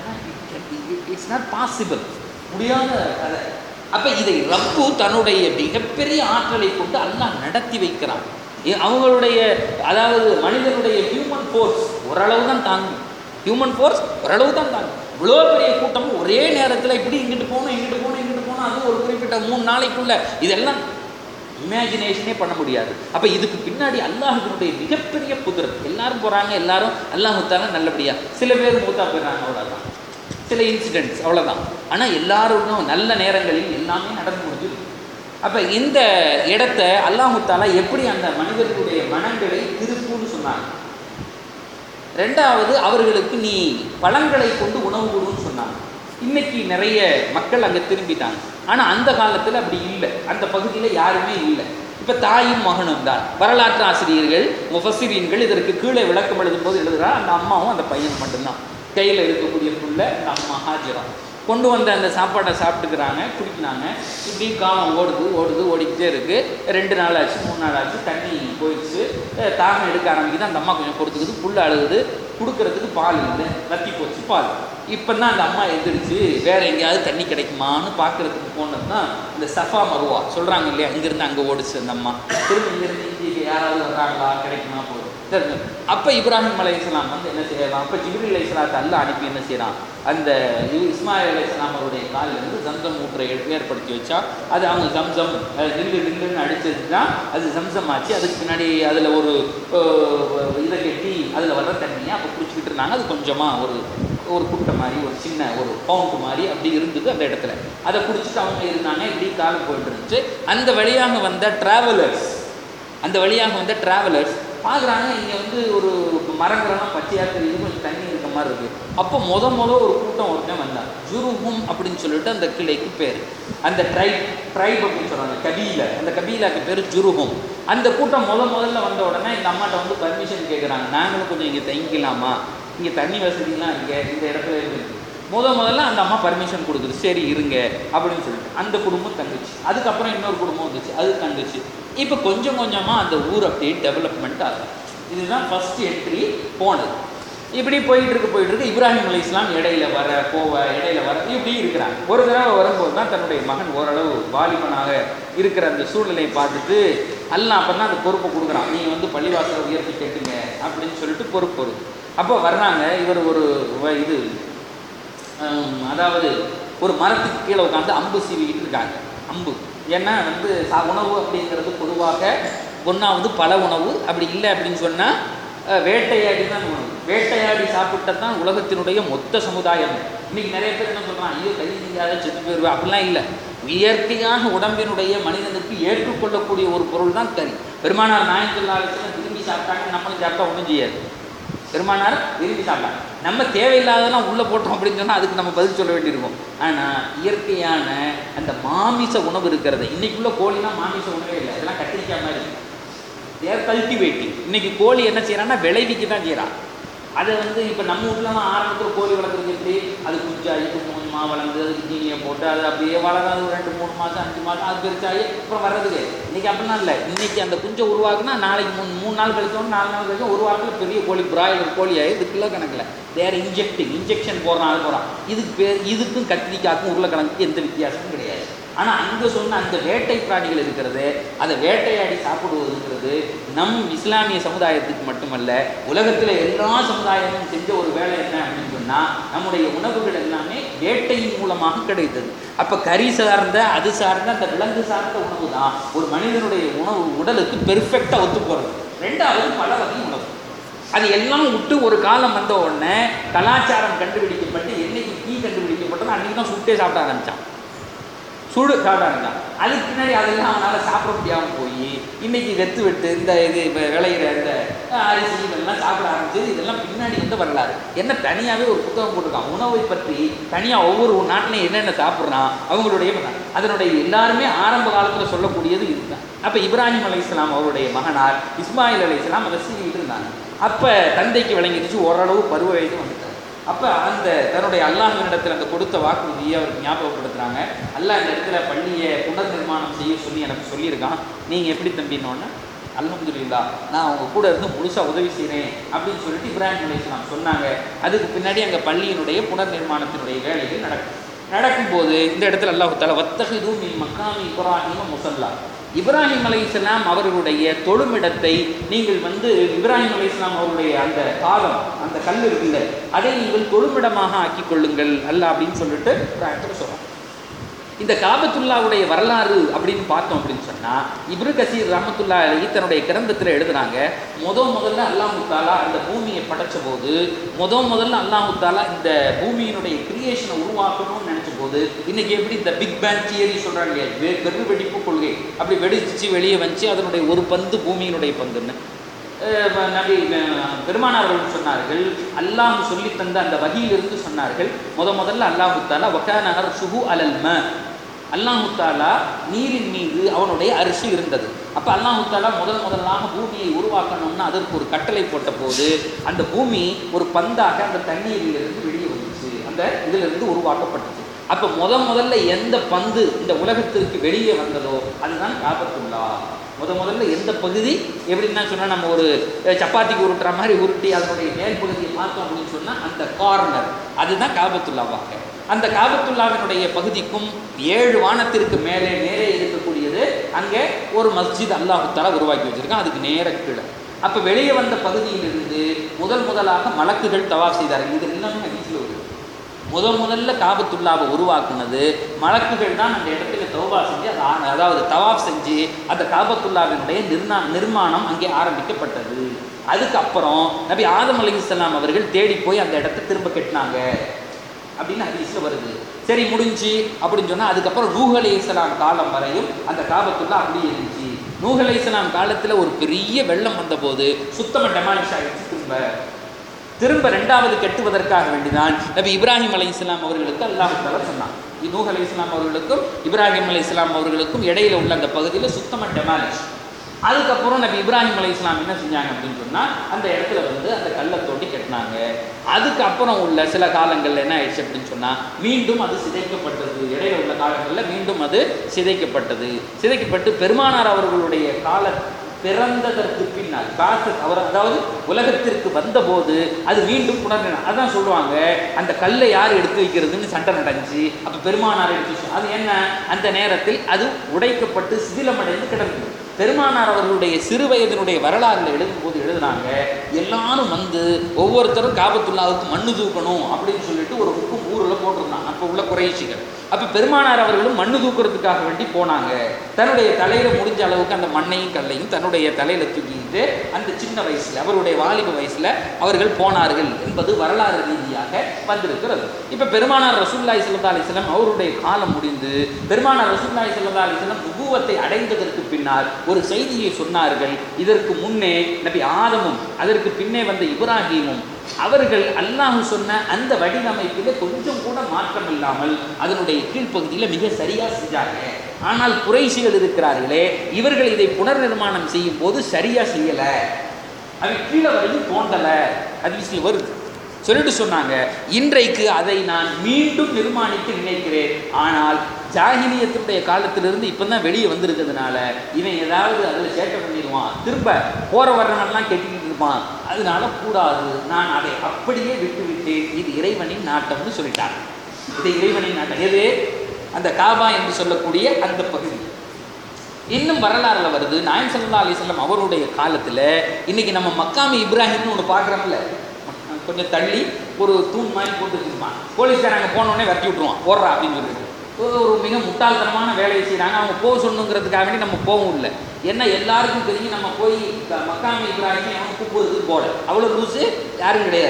இட்ஸ் நாட் பாசிபிள் முடியாத கதை அப்போ இதை ரப்பு தன்னுடைய மிகப்பெரிய ஆற்றலை கொண்டு அல்லாஹ் நடத்தி வைக்கிறான் ஏ- அவங்களுடைய அதாவது மனிதனுடைய ஹியூமன் ஃபோர்ஸ் ஓரளவு தான் தாங்கும் ஹியூமன் ஃபோர்ஸ் ஓரளவு தான் தாங்கும் இவ்வளோ பெரிய கூட்டம் ஒரே நேரத்தில் இப்படி இங்கிட்டு போகணும் இங்கிட்டு போகணும் இங்கிட்டு போகணும் அது ஒரு குறிப்பிட்ட மூணு நாளைக்குள்ள இதெல்லாம் இமேஜினேஷனே பண்ண முடியாது அப்போ இதுக்கு பின்னாடி அல்லாஹுடைய மிகப்பெரிய குதிரத் எல்லாரும் போகிறாங்க எல்லாரும் அல்லாஹுத்தால நல்லபடியா சில பேர் மூத்தா போயிடுறாங்க அவ்வளோதான் சில இன்சிடென்ட்ஸ் அவ்வளோதான் ஆனால் எல்லாருக்கும் நல்ல நேரங்களில் எல்லாமே நடந்து முடிஞ்சிருக்கு அப்போ இந்த இடத்த அல்லாஹுத்தாலா எப்படி அந்த மனிதர்களுடைய மனங்களை திருப்புன்னு சொன்னாங்க ரெண்டாவது அவர்களுக்கு நீ பழங்களை கொண்டு உணவு கொடுன்னு சொன்னாங்க இன்னைக்கு நிறைய மக்கள் அங்கே திரும்பிட்டாங்க ஆனால் அந்த காலத்தில் அப்படி இல்லை அந்த பகுதியில் யாருமே இல்லை இப்போ தாயும் மகனும் தான் வரலாற்று ஆசிரியர்கள் முஃபசிரியன்கள் இதற்கு கீழே விளக்கம் எழுதும் போது எழுதுறா அந்த அம்மாவும் அந்த பையன் மட்டும்தான் கையில் இருக்கக்கூடிய புள்ள அந்த அம்மா ஹாஜரா கொண்டு வந்த அந்த சாப்பாடை சாப்பிட்டுக்கிறாங்க குடிக்கிறாங்க இப்படி காலம் ஓடுது ஓடுது ஓடிக்கிட்டே இருக்கு ரெண்டு நாள் ஆச்சு மூணு நாள் ஆச்சு தண்ணி போயிடுச்சு அஹ் தாகம் எடுக்க ஆரம்பிக்குது அந்த அம்மா கொஞ்சம் கொடுத்துக்குது புல் அழுகுது கொடுக்கறதுக்கு பால் இல்லை வத்தி போச்சு பால் இப்போ தான் அந்த அம்மா எந்திரிச்சு வேற எங்கேயாவது தண்ணி கிடைக்குமான்னு பார்க்கறதுக்கு போனது தான் இந்த சஃபா மருவா சொல்கிறாங்க இல்லையா இங்கேருந்து அங்கே ஓடிச்சு அந்த அம்மா திரும்ப இங்கேருந்து இங்கே யாராவது வர்றாங்களா கிடைக்குமா போதும் சரி அப்போ இப்ராஹிம் அலை இஸ்லாம் வந்து என்ன செய்யலாம் அப்போ ஜிப்ரில் அலை இஸ்லாத்தை அல்ல அனுப்பி என்ன செய்யறான் அந்த இவ் இஸ்மாயில் அலை இஸ்லாம் அவருடைய காலில் இருந்து ஜம்சம் ஊற்றை ஏற்~ ஏற்படுத்தி வச்சா அது அவங்க ஜம்சம் அஹ், நில்லு நில்லுன்னு அடிச்சதுன்னா அது ஜம்சம் ஆச்சு அதுக்கு பின்னாடி அதில் ஒரு அஹ், இதை கட்டி அதில் வர்ற தண்ணியை அப்போ குடிச்சிக்கிட்டு இருந்தாங்க அது கொஞ்சமாக ஒரு ஒரு குட்டை மாதிரி ஒரு சின்ன ஒரு பவுண்ட் மாதிரி அப்படி இருந்தது அந்த இடத்துல அதை குடிச்சிட்டு அவங்க இருந்தாங்க இப்படி காலம் போயிட்டு இருந்துச்சு அந்த வழியாக வந்த டிராவலர்ஸ் அந்த வழியாக வந்த டிராவலர்ஸ் பார்க்குறாங்க இங்கே வந்து ஒரு மரங்கள்லாம் பச்சையாக தெரியுது கொஞ்சம் தண்ணி இருக்க மாதிரி இருக்குது அப்போ முத முத ஒரு கூட்டம் ஒருத்தன் வந்தான் ஜுருஹும் அப்படின்னு சொல்லிட்டு அந்த கிளைக்கு பேர் அந்த ட்ரைப் ட்ரைப் அப்படின்னு சொல்கிறாங்க கபீல அந்த கபீலாக்கு பேர் ஜுருஹும் அந்த கூட்டம் முத முதல்ல வந்த உடனே இந்த அம்மாட்ட வந்து பர்மிஷன் கேட்குறாங்க நாங்களும் கொஞ்சம் இங்கே தங்கிக்கலாமா இங்கே தண்ணி வசதிலாம் இங்கே இந்த இடத்துல இருக்குது முத முதல்ல அந்த அம்மா பர்மிஷன் கொடுக்குது சரி இருங்க அப்படின்னு சொல்லிட்டு அந்த குடும்பம் தங்குச்சு அதுக்கப்புறம் இன்னொரு குடும்பம் வந்துச்சு அது தங்குச்சு இப்போ கொஞ்சம் கொஞ்சமாக அந்த ஊர் அப்படியே டெவலப்மெண்ட் ஆகும் இதுதான் ஃபர்ஸ்ட் என்ட்ரி போனது இப்படி போயிட்டு இருக்கு போயிட்டு இருக்கு இப்ராஹிம் அலி இஸ்லாம் இடையில வர போவ இடையில வர இப்படி இருக்கிறாங்க ஒரு தடவை வரும்போது தான் தன்னுடைய மகன் ஓரளவு வாலிபனாக இருக்கிற அந்த சூழ்நிலையை பார்த்துட்டு அல்லாஹ் அப்போ அந்த பொறுப்பை கொடுக்குறான் நீங்கள் வந்து பள்ளிவாசலை உயர்த்தி கேட்டுங்க அப்படின்னு சொல்லிட்டு பொறுப்பு வருது அப்போ வர்றாங்க இவர் ஒரு வ- இது ஹம், அதாவது ஒரு மரத்துக்கு கீழே உட்காந்து அம்பு சீவிக்கிட்டு இருக்காங்க அம்பு ஏன்னா வந்து சா உணவு அப்படிங்கிறது பொதுவாக ஒன்றாவது பல உணவு அப்படி இல்லை அப்படின்னு சொன்னால் வேட்டையாடி தான் உணவு வேட்டையாடி சாப்பிட்டது தான் உலகத்தினுடைய மொத்த சமுதாயம் இன்னைக்கு நிறைய பேர் என்ன சொல்கிறான் ஐயோ கை நீங்காத செத்து போயிடுவேன் அப்படிலாம் இல்லை இயற்கையாக உடம்பினுடைய மனிதனுக்கு ஏற்றுக்கொள்ளக்கூடிய ஒரு பொருள் தான் கறி பெருமானார் நாயக்கல்லாலத்தில் விரும்பி சாப்பிட்டாங்க நம்மளும் சாப்பிட்டா ஒன்றும் செய்யாது பெருமானார் விரும்பி சாப்பிட்டாங்க நம்ம தேவையில்லாதெல்லாம் உள்ளே போட்டோம் அப்படின்னு சொன்னால் அதுக்கு நம்ம பதில் சொல்ல வேண்டியிருக்கும் ஆனால் இயற்கையான அந்த மாமிச உணவு இருக்கிறது இன்னைக்குள்ள கோழிலாம் மாமிச உணவே இல்லை இதெல்லாம் கத்திரிக்காய் மாதிரி தேர் கல்டிவேட்டிங் இன்னைக்கு கோழி என்ன செய்யறான்னா விளைவிக்க தான் செய்கிறான் அதை வந்து இப்போ நம்ம வீட்லலாம் ஆரம்பத்தில் கோழி வளர்க்குறது எப்படி அது குஞ்சாகி கொஞ்சம் கொஞ்சமாக வளர்ந்து அதுக்கு தீனியை போட்டு அது அப்படியே வளராது ஒரு ரெண்டு மூணு மாதம் அஞ்சு மாதம் அது பெருசாகி அப்புறம் வர்றதுக்கு இன்னைக்கு அப்படிலாம் இல்லை இன்னைக்கு அந்த குஞ்சை உருவாக்குனா நாளைக்கு மூணு மூணு நாள் கழிச்சோம் நாலு நாள் கழிச்சோம் ஒரு வாரத்தில் பெரிய கோழி பிராய்லர் கோழி ஆகி இது கிலோ கணக்கில் தேர் இன்ஜெக்டிங் இன்ஜெக்ஷன் போடுறான் அது போகிறான் இதுக்கு பேர் இதுக்கும் கத்திரிக்காய்க்கும் உருளைக்கிழங்குக்கும் எந்த வித்தியாசமும் கிடையாது ஆனால் அங்கே சொன்ன அந்த வேட்டை பிராணிகள் இருக்கிறது அதை வேட்டையாடி சாப்பிடுவதுங்கிறது நம் இஸ்லாமிய சமுதாயத்துக்கு மட்டுமல்ல உலகத்தில் எல்லா சமுதாயமும் செஞ்ச ஒரு வேலை என்ன அப்படின்னு சொன்னால் நம்முடைய உணவுகள் எல்லாமே வேட்டையின் மூலமாக கிடைத்தது அப்போ கறி சார்ந்த அது சார்ந்த அந்த விலங்கு சார்ந்த உணவு தான் ஒரு மனிதனுடைய உணவு உடலுக்கு பெர்ஃபெக்டாக ஒத்து போகிறது ரெண்டாவது பல வகை உணவு அது எல்லாம் விட்டு ஒரு காலம் வந்த உடனே கலாச்சாரம் கண்டுபிடிக்கப்பட்டு என்னைக்கு டீ கண்டுபிடிக்கப்பட்டதோ அன்றைக்கி தான் சுட்டே சாப்பிட ஆரம்பிச்சான் சுடு சாப்பிடாங்க தான் அதுக்கு பின்னாடி அதெல்லாம் அவனால் சாப்பிட முடியாமல் போய் இன்னைக்கு வெத்து வெட்டு இந்த இது இப்போ விளையிற இந்த அஹ், அரிசி இதெல்லாம் சாப்பிட ஆரம்பிச்சது இதெல்லாம் பின்னாடி வந்து வரலாறு என்ன தனியாகவே ஒரு புத்தகம் போட்டிருக்கான் உணவை பற்றி தனியாக ஒவ்வொரு நாட்டிலையும் என்னென்ன சாப்பிட்றான் அவங்களுடைய மகன். அதனுடைய எல்லாருமே ஆரம்ப காலத்தில் சொல்லக்கூடியது இதுதான் அப்போ இப்ராஹிம் அலை இஸ்லாம் அவருடைய மகனார் இஸ்மாயில் அலை இஸ்லாம் அதை சீவிட்டு இருந்தாங்க அப்போ தந்தைக்கு விளங்கிடுச்சு ஓரளவு பருவ வயது வந்துட்டார் அப்போ அந்த தன்னுடைய அல்லாஹ்வினிடத்தில் அந்த கொடுத்த வாக்குறுதியை அவருக்கு ஞாபகப்படுத்துகிறாங்க அல்லாஹ் இந்த இடத்துல பள்ளியை புனர் நிர்மாணம் செய்ய சொல்லி எனக்கு சொல்லியிருக்கான் நீங்கள் எப்படி தம்பினோன்னா அல்ஹம்துலில்லா நான் அவங்க கூட இருந்து முழுசாக உதவி செய்கிறேன் அப்படின்னு சொல்லிட்டு இப்ராஹிம் அலைஹிஸ்ஸலாம் சொன்னாங்க அதுக்கு பின்னாடி அங்கே பள்ளியினுடைய புனர் நிர்மாணத்தினுடைய வேலைகள் நடக்கும் நடக்கும்போது இந்த இடத்துல அல்லாஹு தாலா வத்தகிது மின் மக்காமி இப்ராஹிம முசல்லா இப்ராஹிம் அலைஹிஸ்ஸலாம் அவர்களுடைய தொழுமிடத்தை நீங்கள் வந்து இப்ராஹிம் அலைஹிஸ்ஸலாம் அவருடைய அந்த பாதம் அந்த கல் இருக்குல்ல அதை நீங்கள் தொழுமிடமாக ஆக்கிக் கொள்ளுங்கள் அல்ல அப்படின்னு சொல்லிட்டு ஒரு இடத்துல சொல்கிறோம் இந்த காபத்துல்லாவுடைய வரலாறு அப்படின்னு பார்த்தோம் அப்படின்னு சொன்னால் இப்ரு கசீர் ரஹமத்துல்லா அலி தன்னுடைய கிரந்தத்தில் எழுதுனாங்க முத முதல்ல அல்லாஹு தாலா அந்த பூமியை படைச்ச போது முத முதல்ல அல்லாஹு தாலா இந்த பூமியினுடைய கிரியேஷனை உருவாக்கணும்னு நினச்ச போது இன்னைக்கு எப்படி இந்த பிக் பேங் தியரி சொல்கிறாங்க இல்லையா வெ- பெரு வெடிப்பு கொள்கை அப்படி வெடிச்சு வெளியே வந்துச்சு அதனுடைய ஒரு பந்து பூமியினுடைய பந்துன்னு அஹ் ப- நபி அஹ், பெருமானார்கள் சொன்னார்கள் அல்லாஹ் சொல்லி தந்த அந்த வகையிலிருந்து சொன்னார்கள் முத முதல்ல அல்லாஹு தாலா வக்கானஹர் சுஹு அலல் ம அல்லாஹு தாலா நீரின் மீது அவனுடைய அரிசி இருந்தது அப்போ அல்லாஹு தாலா முதல் முதலாக பூமியை உருவாக்கணும்னு அதற்கு ஒரு கட்டளை போட்ட போது அந்த பூமி ஒரு பந்தாக அந்த தண்ணீரிலிருந்து வெளியே வந்துச்சு அந்த இதிலிருந்து உருவாக்கப்பட்டது அப்போ முத முதல்ல எந்த பந்து இந்த உலகத்திற்கு வெளியே வந்ததோ அதுதான் காபத்துல்லா முத முதல்ல எந்த பகுதி எப்படின்னா சொன்னால் நம்ம ஒரு அஹ், சப்பாத்திக்கு உருட்டுற மாதிரி உருட்டி அதனுடைய மேல் பகுதியை பார்த்தோம் அப்படின்னு சொன்னால் அந்த கார்னர் அதுதான் காபத்துல்லாவாக அந்த காபத்துல்லாவினுடைய பகுதிக்கும் ஏழு வானத்திற்கு மேலே நேரே இருக்கக்கூடியது அங்கே ஒரு மஸ்ஜித் அல்லாஹு தஆலா உருவாக்கி வச்சிருக்கான் அதுக்கு நேர கீழே அப்போ வெளியே வந்த பகுதியிலிருந்து முதல் முதலாக மலக்குகள் தவாப் செய்தார்கள் இது எல்லாமே ஹதீஸ்ல வருது முதல் முதல்ல காபத்துல்லாவை உருவாக்குனது மலக்குகள் தான் அந்த இடத்துல தௌபா செஞ்சு அதை ஆ- அதாவது தவாப் செஞ்சு அந்த காபத்துல்லாவினுடைய நிர்ணா நிர்மாணம் அங்கே ஆரம்பிக்கப்பட்டது அதுக்கப்புறம் நபி ஆதம் அலைஹிஸ்ஸலாம் அவர்கள் தேடி போய் அந்த இடத்த திரும்ப கட்டினாங்க அப்படின்னு ஹதீஸ்ல வருது சரி முடிஞ்சு அப்படின்னு சொன்னா அதுக்கப்புறம் நூஹ் அலைஹிஸ்ஸலாம் காலம் வரையும் அந்த காபத்துல்லா அப்படியே இருந்துச்சு நூஹ் அலைஹிஸ்ஸலாம் காலத்துல ஒரு பெரிய வெள்ளம் வந்தபோது சுத்தமா டெமாலிஷ் ஆயிடுச்சு திரும்ப திரும்ப ரெண்டாவது கட்டுவதற்காக வேண்டிதான் நபி இப்ராஹிம் அலை இஸ்லாம் அவர்களுக்கு அல்லாஹ் தஆலா சொன்னான் நூஹ் அலை இஸ்லாம் அவர்களுக்கும் இப்ராஹிம் அலை இஸ்லாம் அவர்களுக்கும் இடையில உள்ள அந்த பகுதியில் சுத்தமாக டெமாலிஷ் அதுக்கப்புறம் நபி இப்ராஹிம் அலை இஸ்லாம் என்ன செஞ்சாங்க அப்படின்னு சொன்னால் அந்த இடத்துல வந்து அந்த கல்லை தோண்டி கட்டினாங்க அதுக்கப்புறம் உள்ள சில காலங்கள்ல என்ன ஆயிடுச்சு அப்படின்னு சொன்னால் மீண்டும் அது சிதைக்கப்பட்டது இடையில உள்ள காலங்களில் மீண்டும் அது சிதைக்கப்பட்டது சிதைக்கப்பட்டு பெருமானார் அவர்களுடைய கால பிறந்ததற்கு பின்னால் பாசத் அவர் அதாவது உலகத்திற்கு வந்தபோது அது மீண்டும் புனர்நிலம் அதான் சொல்லுவாங்க அந்த கல்லை யார் எடுத்து வைக்கிறதுன்னு சண்டை நடந்துச்சு அப்போ பெருமானார் எடுத்து வச்சு- அது என்ன அந்த நேரத்தில் அது உடைக்கப்பட்டு சிதிலமடைந்து கிடந்தது பெருமானார் அவர்களுடைய சிறு வயதினுடைய வரலாறுல எழுதும்போது எழுதுனாங்க எல்லாரும் வந்து ஒவ்வொருத்தரும் காபத்துல்லாவுக்கு மண்ணு தூக்கணும் அப்படின்னு சொல்லிட்டு ஒரு ஹுக்கும் ஊரில் போட்டிருந்தாங்க அப்போ உள்ள குறைஷிகள் அப்போ பெருமானார் அவர்களும் மண்ணு தூக்குறதுக்காக வேண்டி போனாங்க தன்னுடைய தலையில முடிஞ்ச அளவுக்கு அந்த மண்ணையும் கல்லையும் தன்னுடைய தலையில தூக்கிட்டு அந்த சின்ன வயசுல அவருடைய வாலிப வயசுல அவர்கள் போனார்கள் என்பது வரலாறு ரீதியாக வந்திருக்கிறது இப்போ பெருமானார் ரசூல்லாய் சல்லா அலிஸ்லாம் அவருடைய காலம் முடிந்து பெருமானார் ரசூல்லாய் சல்லா அலிஸ்லாம் நுபுவத்தை அடைந்ததற்கு பின்னால் ஒரு செய்தியை சொன்னார்கள் இதற்கு முன்னே நபி ஆதமும் அதற்கு பின்னே வந்த இப்ராஹீமும் அவர்கள் அல்லாஹ் சொன்ன அந்த வடிவமைப்பிலே கொஞ்சம் கூட மாற்றம் இல்லாமல் அதனுடைய கீழ்ப்பகுதியில் மிக சரியா செஞ்சாங்க ஆனால் குறைசிகள் இருக்கிறார்களே இவர்கள் இதை புனர் நிர்மாணம் செய்யும் போது சரியா செய்யல அது கீழே வரையும் தோண்டல அது வருது சொல்லிட்டு சொன்னாங்க இன்றைக்கு அதை நான் மீண்டும் நிர்மாணிக்க நினைக்கிறேன் ஆனால் ஜாகிலியத்தினுடைய காலத்திலிருந்து இப்போ தான் வெளியே வந்திருக்கிறதுனால இவன் ஏதாவது அதில் சேட்டை பண்ணிடுவான் திரும்ப போகிற வர்றவன்லாம் கெட்டிக்கிட்டு இருப்பான் அதனால கூடாது நான் அதை அப்படியே விட்டு விட்டேன் இது இறைவனின் நாட்டம்னு சொல்லிட்டாங்க இது இறைவனின் நாட்டம் எது அந்த காபா என்று சொல்லக்கூடிய அந்த பகுதி இன்னும் வரலாறுல வருது நாயம் சல்லா அலிஸ்லாம் அவருடைய காலத்தில் இன்னைக்கு நம்ம மக்காமி இப்ராஹிம்னு ஒன்று பார்க்குறோம்ல கொஞ்சம் தள்ளி ஒரு தூண் மாதிரி போட்டு வச்சிருப்பான் போலீஸ்காரங்க போனோடனே விரட்டி விட்ருவான் போடுறா அப்படின்னு சொல்லிட்டு ஒரு ஒரு மிக முட்டாள்தனமான வேலையை செய்கிறாங்க அவங்க போக சொன்னுங்கிறதுக்காக வேண்டி நம்ம போகவும் இல்லை ஏன்னா எல்லாருக்கும் தெரியும் நம்ம போய் க- மக்காமி இப்ராஹிம் அவன் கூப்பிடுறதுக்கு போல அவ்வளோ லூஸு யாரும் கிடையாது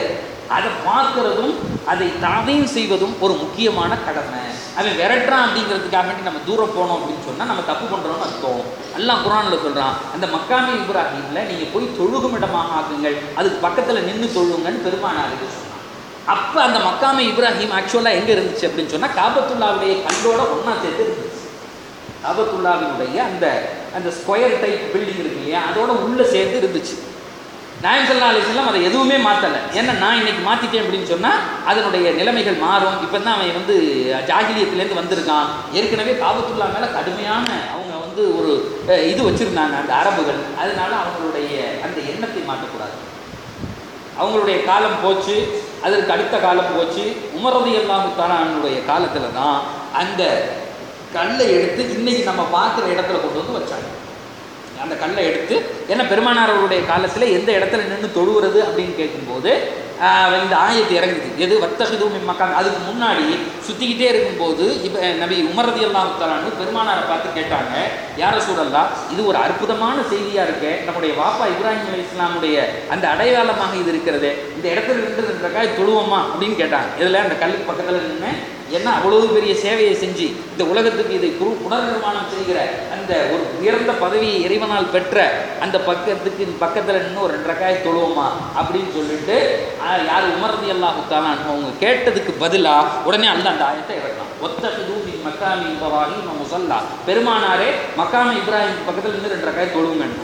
அதை பார்க்கறதும் அதை தாதையும் செய்வதும் ஒரு முக்கியமான கடமை அவன் விரட்டுறான் அப்படிங்கிறதுக்காக வேண்டி நம்ம தூரம் போனோம் அப்படின்னு சொன்னால் நம்ம தப்பு பண்ணுறோம்னு அர்த்தம் அல்லாஹ் குரானில் சொல்கிறான் அந்த மக்காமி இப்ராஹிமில் நீங்கள் போய் தொழுகும் இடமாக ஆக்குங்கள் அதுக்கு பக்கத்தில் நின்று தொழுங்கன்னு பெருமானாருக்கு சொன்னான் அப்போ அந்த மக்காமி இப்ராஹிம் ஆக்சுவலாக எங்கே இருந்துச்சு அப்படின்னு சொன்னால் காபத்துல்லாவுடைய கல்லோட ஒன்றா சேர்த்து இருந்துச்சு காபத்துல்லாவினுடைய அந்த அந்த ஸ்கொயர் டைப் பில்டிங் இருக்கு இல்லையா அதோட உள்ளே சேர்த்து இருந்துச்சு நாயம் சல்லா அலிஸ்லாம் அதை எதுவுமே மாற்றலை ஏன்னா நான் இன்னைக்கு மாற்றிட்டேன் அப்படின்னு சொன்னால் அதனுடைய நிலைமைகள் மாறும் இப்போ தான் அவன் வந்து ஜாகிலியத்துலேருந்து வந்திருக்கான் ஏற்கனவே காபத்துல்லா மேலே கடுமையான அவங்க வந்து ஒரு அஹ், இது வச்சுருந்தாங்க அந்த அரபுகள் அதனால அவங்களுடைய அந்த எண்ணத்தை மாற்றக்கூடாது அவங்களுடைய காலம் போச்சு அதற்கு அடுத்த காலம் போச்சு உமரதி அல்லாஹுத்தாலானுடைய காலத்தில் தான் அந்த கல்லை எடுத்து இன்னைக்கு நம்ம பார்க்குற இடத்துல கொண்டு வந்து வச்சாங்க அந்த கல்லை எடுத்து ஏன்னா பெருமானார் அவருடைய காலத்தில் எந்த இடத்துல நின்று தொழுகிறது அப்படின்னு கேட்கும்போது ஆஹ், இந்த ஆயத்து இறங்குது எது வர்த்தகிதும் மக்கான் அதுக்கு முன்னாடி சுற்றிக்கிட்டே இருக்கும்போது இப்போ நபி உமரதி அல்லாஹ் தலான்னு பெருமானாரை பார்த்து கேட்டாங்க யார சூழல்லா இது ஒரு அற்புதமான செய்தியாக இருக்கு நம்முடைய வாப்பா இப்ராஹிம் அலி இஸ்லாமுடைய அந்த அடையாளமாக இது இருக்கிறது இந்த இடத்துல நின்று ரெண்டு ரக்காய் தொழுவோமா அப்படின்னு கேட்டாங்க இதில் அந்த கல்லுக்கு பக்கத்தில் நின்று என்ன அவ்வளவு பெரிய சேவையை செஞ்சு இந்த உலகத்துக்கு இதை புரு புனர்நிர்மாணம் செய்கிற அந்த ஒரு உயர்ந்த பதவியை இறைவனால் பெற்ற அந்த பக்கத்துக்கு பக்கத்தில் நின்று ஒரு ரெண்டு ரக்காய் தொழுவோமா அப்படின்னு சொல்லிட்டு ஆஹ், யார் உமர்தி அல்லாஹுத்தாலான் அவங்க கேட்டதுக்கு பதிலாக உடனே அல்ல அந்த ஆயத்தை இறக்கலாம் ஒத்த தூமி மக்காமி இப்ராஹிம் முசல்லா பெருமானாரே மக்காமி இப்ராஹிம் பக்கத்தில் நின்று ரெண்டு ரக்காய் தொழுவுங்கன்னா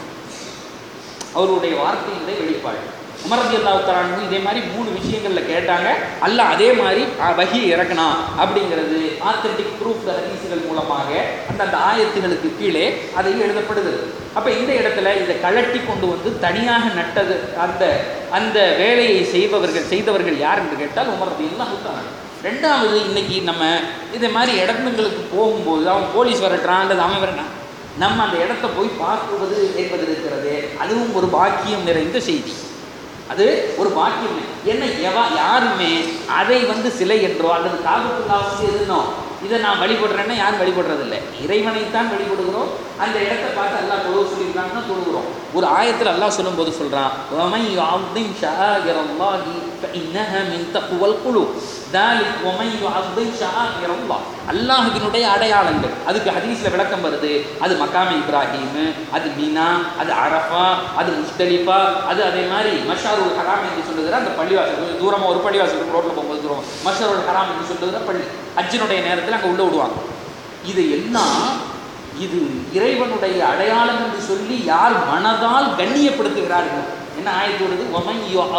அவருடைய வார்த்தையினுடைய வெளிப்பாடு உமரதி அல்லாஹ் இதே மாதிரி மூணு விஷயங்கள்ல கேட்டாங்க அல்லாஹ் அதே மாதிரி அஹ், வஹியை இறக்கனா அப்படிங்கிறது ஆத்தென்டிக் ப்ரூஃப் ஹதீஸுகள் மூலமாக அந்த அந்த ஆயத்துகளுக்கு கீழே அதை எழுதப்படுகிறது அப்ப இந்த இடத்துல இதை கழட்டி கொண்டு வந்து தனியாக நட்டது அந்த அந்த வேலையை செய்பவர்கள் செய்தவர்கள் யார் என்று கேட்டால் உமரதி அல்லாஹ் ரெண்டாவது இன்னைக்கு நம்ம இதே மாதிரி இடங்களுக்கு போகும்போது அவன் போலீஸ் வரட்டுறான் அல்லது அவன் வரட்டான் நம்ம அந்த இடத்த போய் பார்க்குவது என்பது இருக்கிறது அதுவும் ஒரு பாக்கியம் நிறைந்த செய்தி அது ஒரு பாக்கியம் என்ன எவா யாருமே அதை வந்து சிலை என்றோ அல்லது காபத்துல்லா வந்து எதுனோ இதை நான் வழிபடுறேன்னா யாரும் வழிபடுறதில்லை இறைவனைத்தான் வழிபடுகிறோம் அந்த இடத்தை பார்த்து அல்லாஹ் தொழுவ சொல்லியிருக்காங்கன்னா தொழுகிறோம் ஒரு ஆயத்தில் அல்லாஹ் சொல்லும்போது சொல்கிறான் وَمَنْ يُعَظِّمْ شَعَائِرَ اللَّهِ فَإِنَّهَا مِنْ تَقْوَى الْقُلُوبِ ذَلِكَ وَمَنْ يُعَظِّمْ شَعَائِرَ اللَّهِ அல்லாஹ்வினுடைய அடையாளங்கள் அதுக்கு ஹதீஸ்ல விளக்கம் வருது அது மக்காம இப்ராஹிம் அது மீனா அது அரஃபா அது முஸ்தலிஃபா அது அதே மாதிரி மஷாருல் ஹராம் என்று சொல்லுகிற அந்த பள்ளிவாசல் கொஞ்சம் தூரமா ஒரு பள்ளிவாசல் இருக்கு, ரோட்ல போகும்போது தூரம் மஷாருல் ஹராம் என்று சொல்லுகிற பள்ளி அஜினுடைய நேரத்தில் அங்கே உள்ள விடுவாங்க இது எல்லாம் இது இறைவனுடைய அடையாளம் என்று சொல்லி யார் மனதால் கண்ணியப்படுத்துகிறார்களோ என்ன ஆயத்தோடுது ஒமன்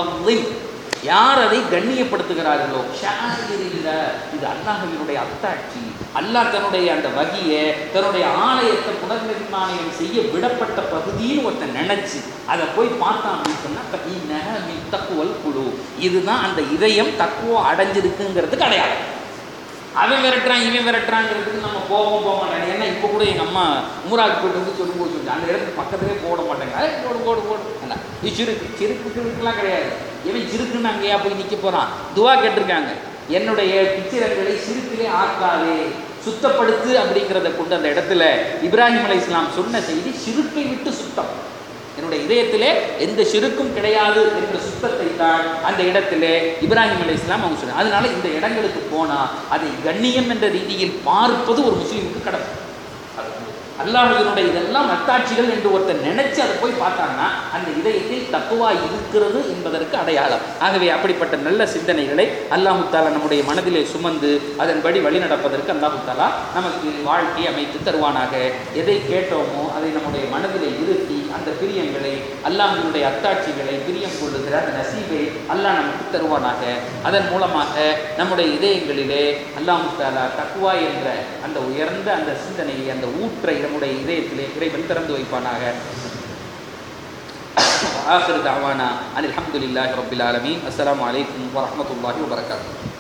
யார் அதை கண்ணியப்படுத்துகிறார்களோ ஷாயிரில்ல இது அல்லாஹ்வினுடைய அத்தாட்சி அல்லாஹ் தன்னுடைய அந்த வகியை தன்னுடைய ஆலயத்தை புனர்நிர்மாணம் செய்ய விடப்பட்ட பகுதின்னு ஒருத்தன் நினைச்சு அதை போய் பார்த்தான் அப்படின்னு சொன்னா தக்குவல் குழு இதுதான் அந்த இதயம் தக்குவ அடைஞ்சிருக்குங்கிறதுக்கு அடையாளம் அவன் விரட்டுறான் இவன் விரட்டுறாங்கிறதுக்கு நம்ம போகவும் போக மாட்டாங்க ஏன்னா இப்போ கூட எங்கள் அம்மா ஊராக்கு போயிட்டு வந்து சொல்லும்போது சொல்லி அந்த இடத்துக்கு பக்கத்துலேயே போட மாட்டாங்க "ஏய், போடு போடு போடு அல்ல இது சிறுக்கு சிறுக்கு சிறுக்குலாம் கிடையாது இவன் சிறுக்குன்னு அங்கேயா போய் நிற்க போகிறான் துவா கேட்டிருக்காங்க என்னுடைய பிச்சிரங்களை சிறுக்கிலே ஆக்காதே சுத்தப்படுத்து அப்படிங்கிறத கொண்டு அந்த இடத்துல இப்ராஹிம் அலை இஸ்லாம் சொன்ன செய்தி சிறுக்கை விட்டு சுத்தம் என்னுடைய இதயத்திலே எந்த சிறுக்கும் கிடையாது என்ற சுத்தத்தை தான் அந்த இடத்திலே இப்ராஹிம் அலை இஸ்லாம் அவங்க சொன்னாங்க அதனால இந்த இடங்களுக்கு போனால் அதை கண்ணியம் என்ற ரீதியில் பார்ப்பது ஒரு முஸ்லீமுக்கு கடமை அல்லாஹினுடைய இதெல்லாம் நத்தாட்சிகள் என்று ஒருத்தர் நினைச்சு அதை போய் பார்த்தாங்கன்னா அந்த இதயத்தில் தக்குவா இருக்கிறது என்பதற்கு அடையாளம் ஆகவே அப்படிப்பட்ட நல்ல சிந்தனைகளை அல்லாஹு தாலா நம்முடைய மனதிலே சுமந்து அதன்படி வழி நடப்பதற்கு அல்லாஹு தாலா நமக்கு வாழ்க்கையை அமைத்து தருவானாக எதை கேட்டோமோ அதை நம்முடைய மனதிலே இருத்தி அந்த பிரியங்களை அல்லாஹினுடைய அத்தாட்சிகளை பிரியம் கொள்ளுகிற அந்த நசீபை அல்லாஹ் நமக்கு தருவானாக அதன் மூலமாக நம்முடைய இதயங்களிலே அல்லாஹு தாலா தக்குவா என்ற அந்த உயர்ந்த அந்த சிந்தனையை அந்த ஊற்றை நம்முடைய இதயத்திலே இறைவன் திறந்து வைப்பானாக ஆஹிர் தாவானா அனில் அல்ஹம்துலில்லாஹி ரப்பில் ஆலமீன் அஸ்ஸலாமு அலைக்கும் வரஹ்மத்துல்லாஹி வபரகாத்துஹு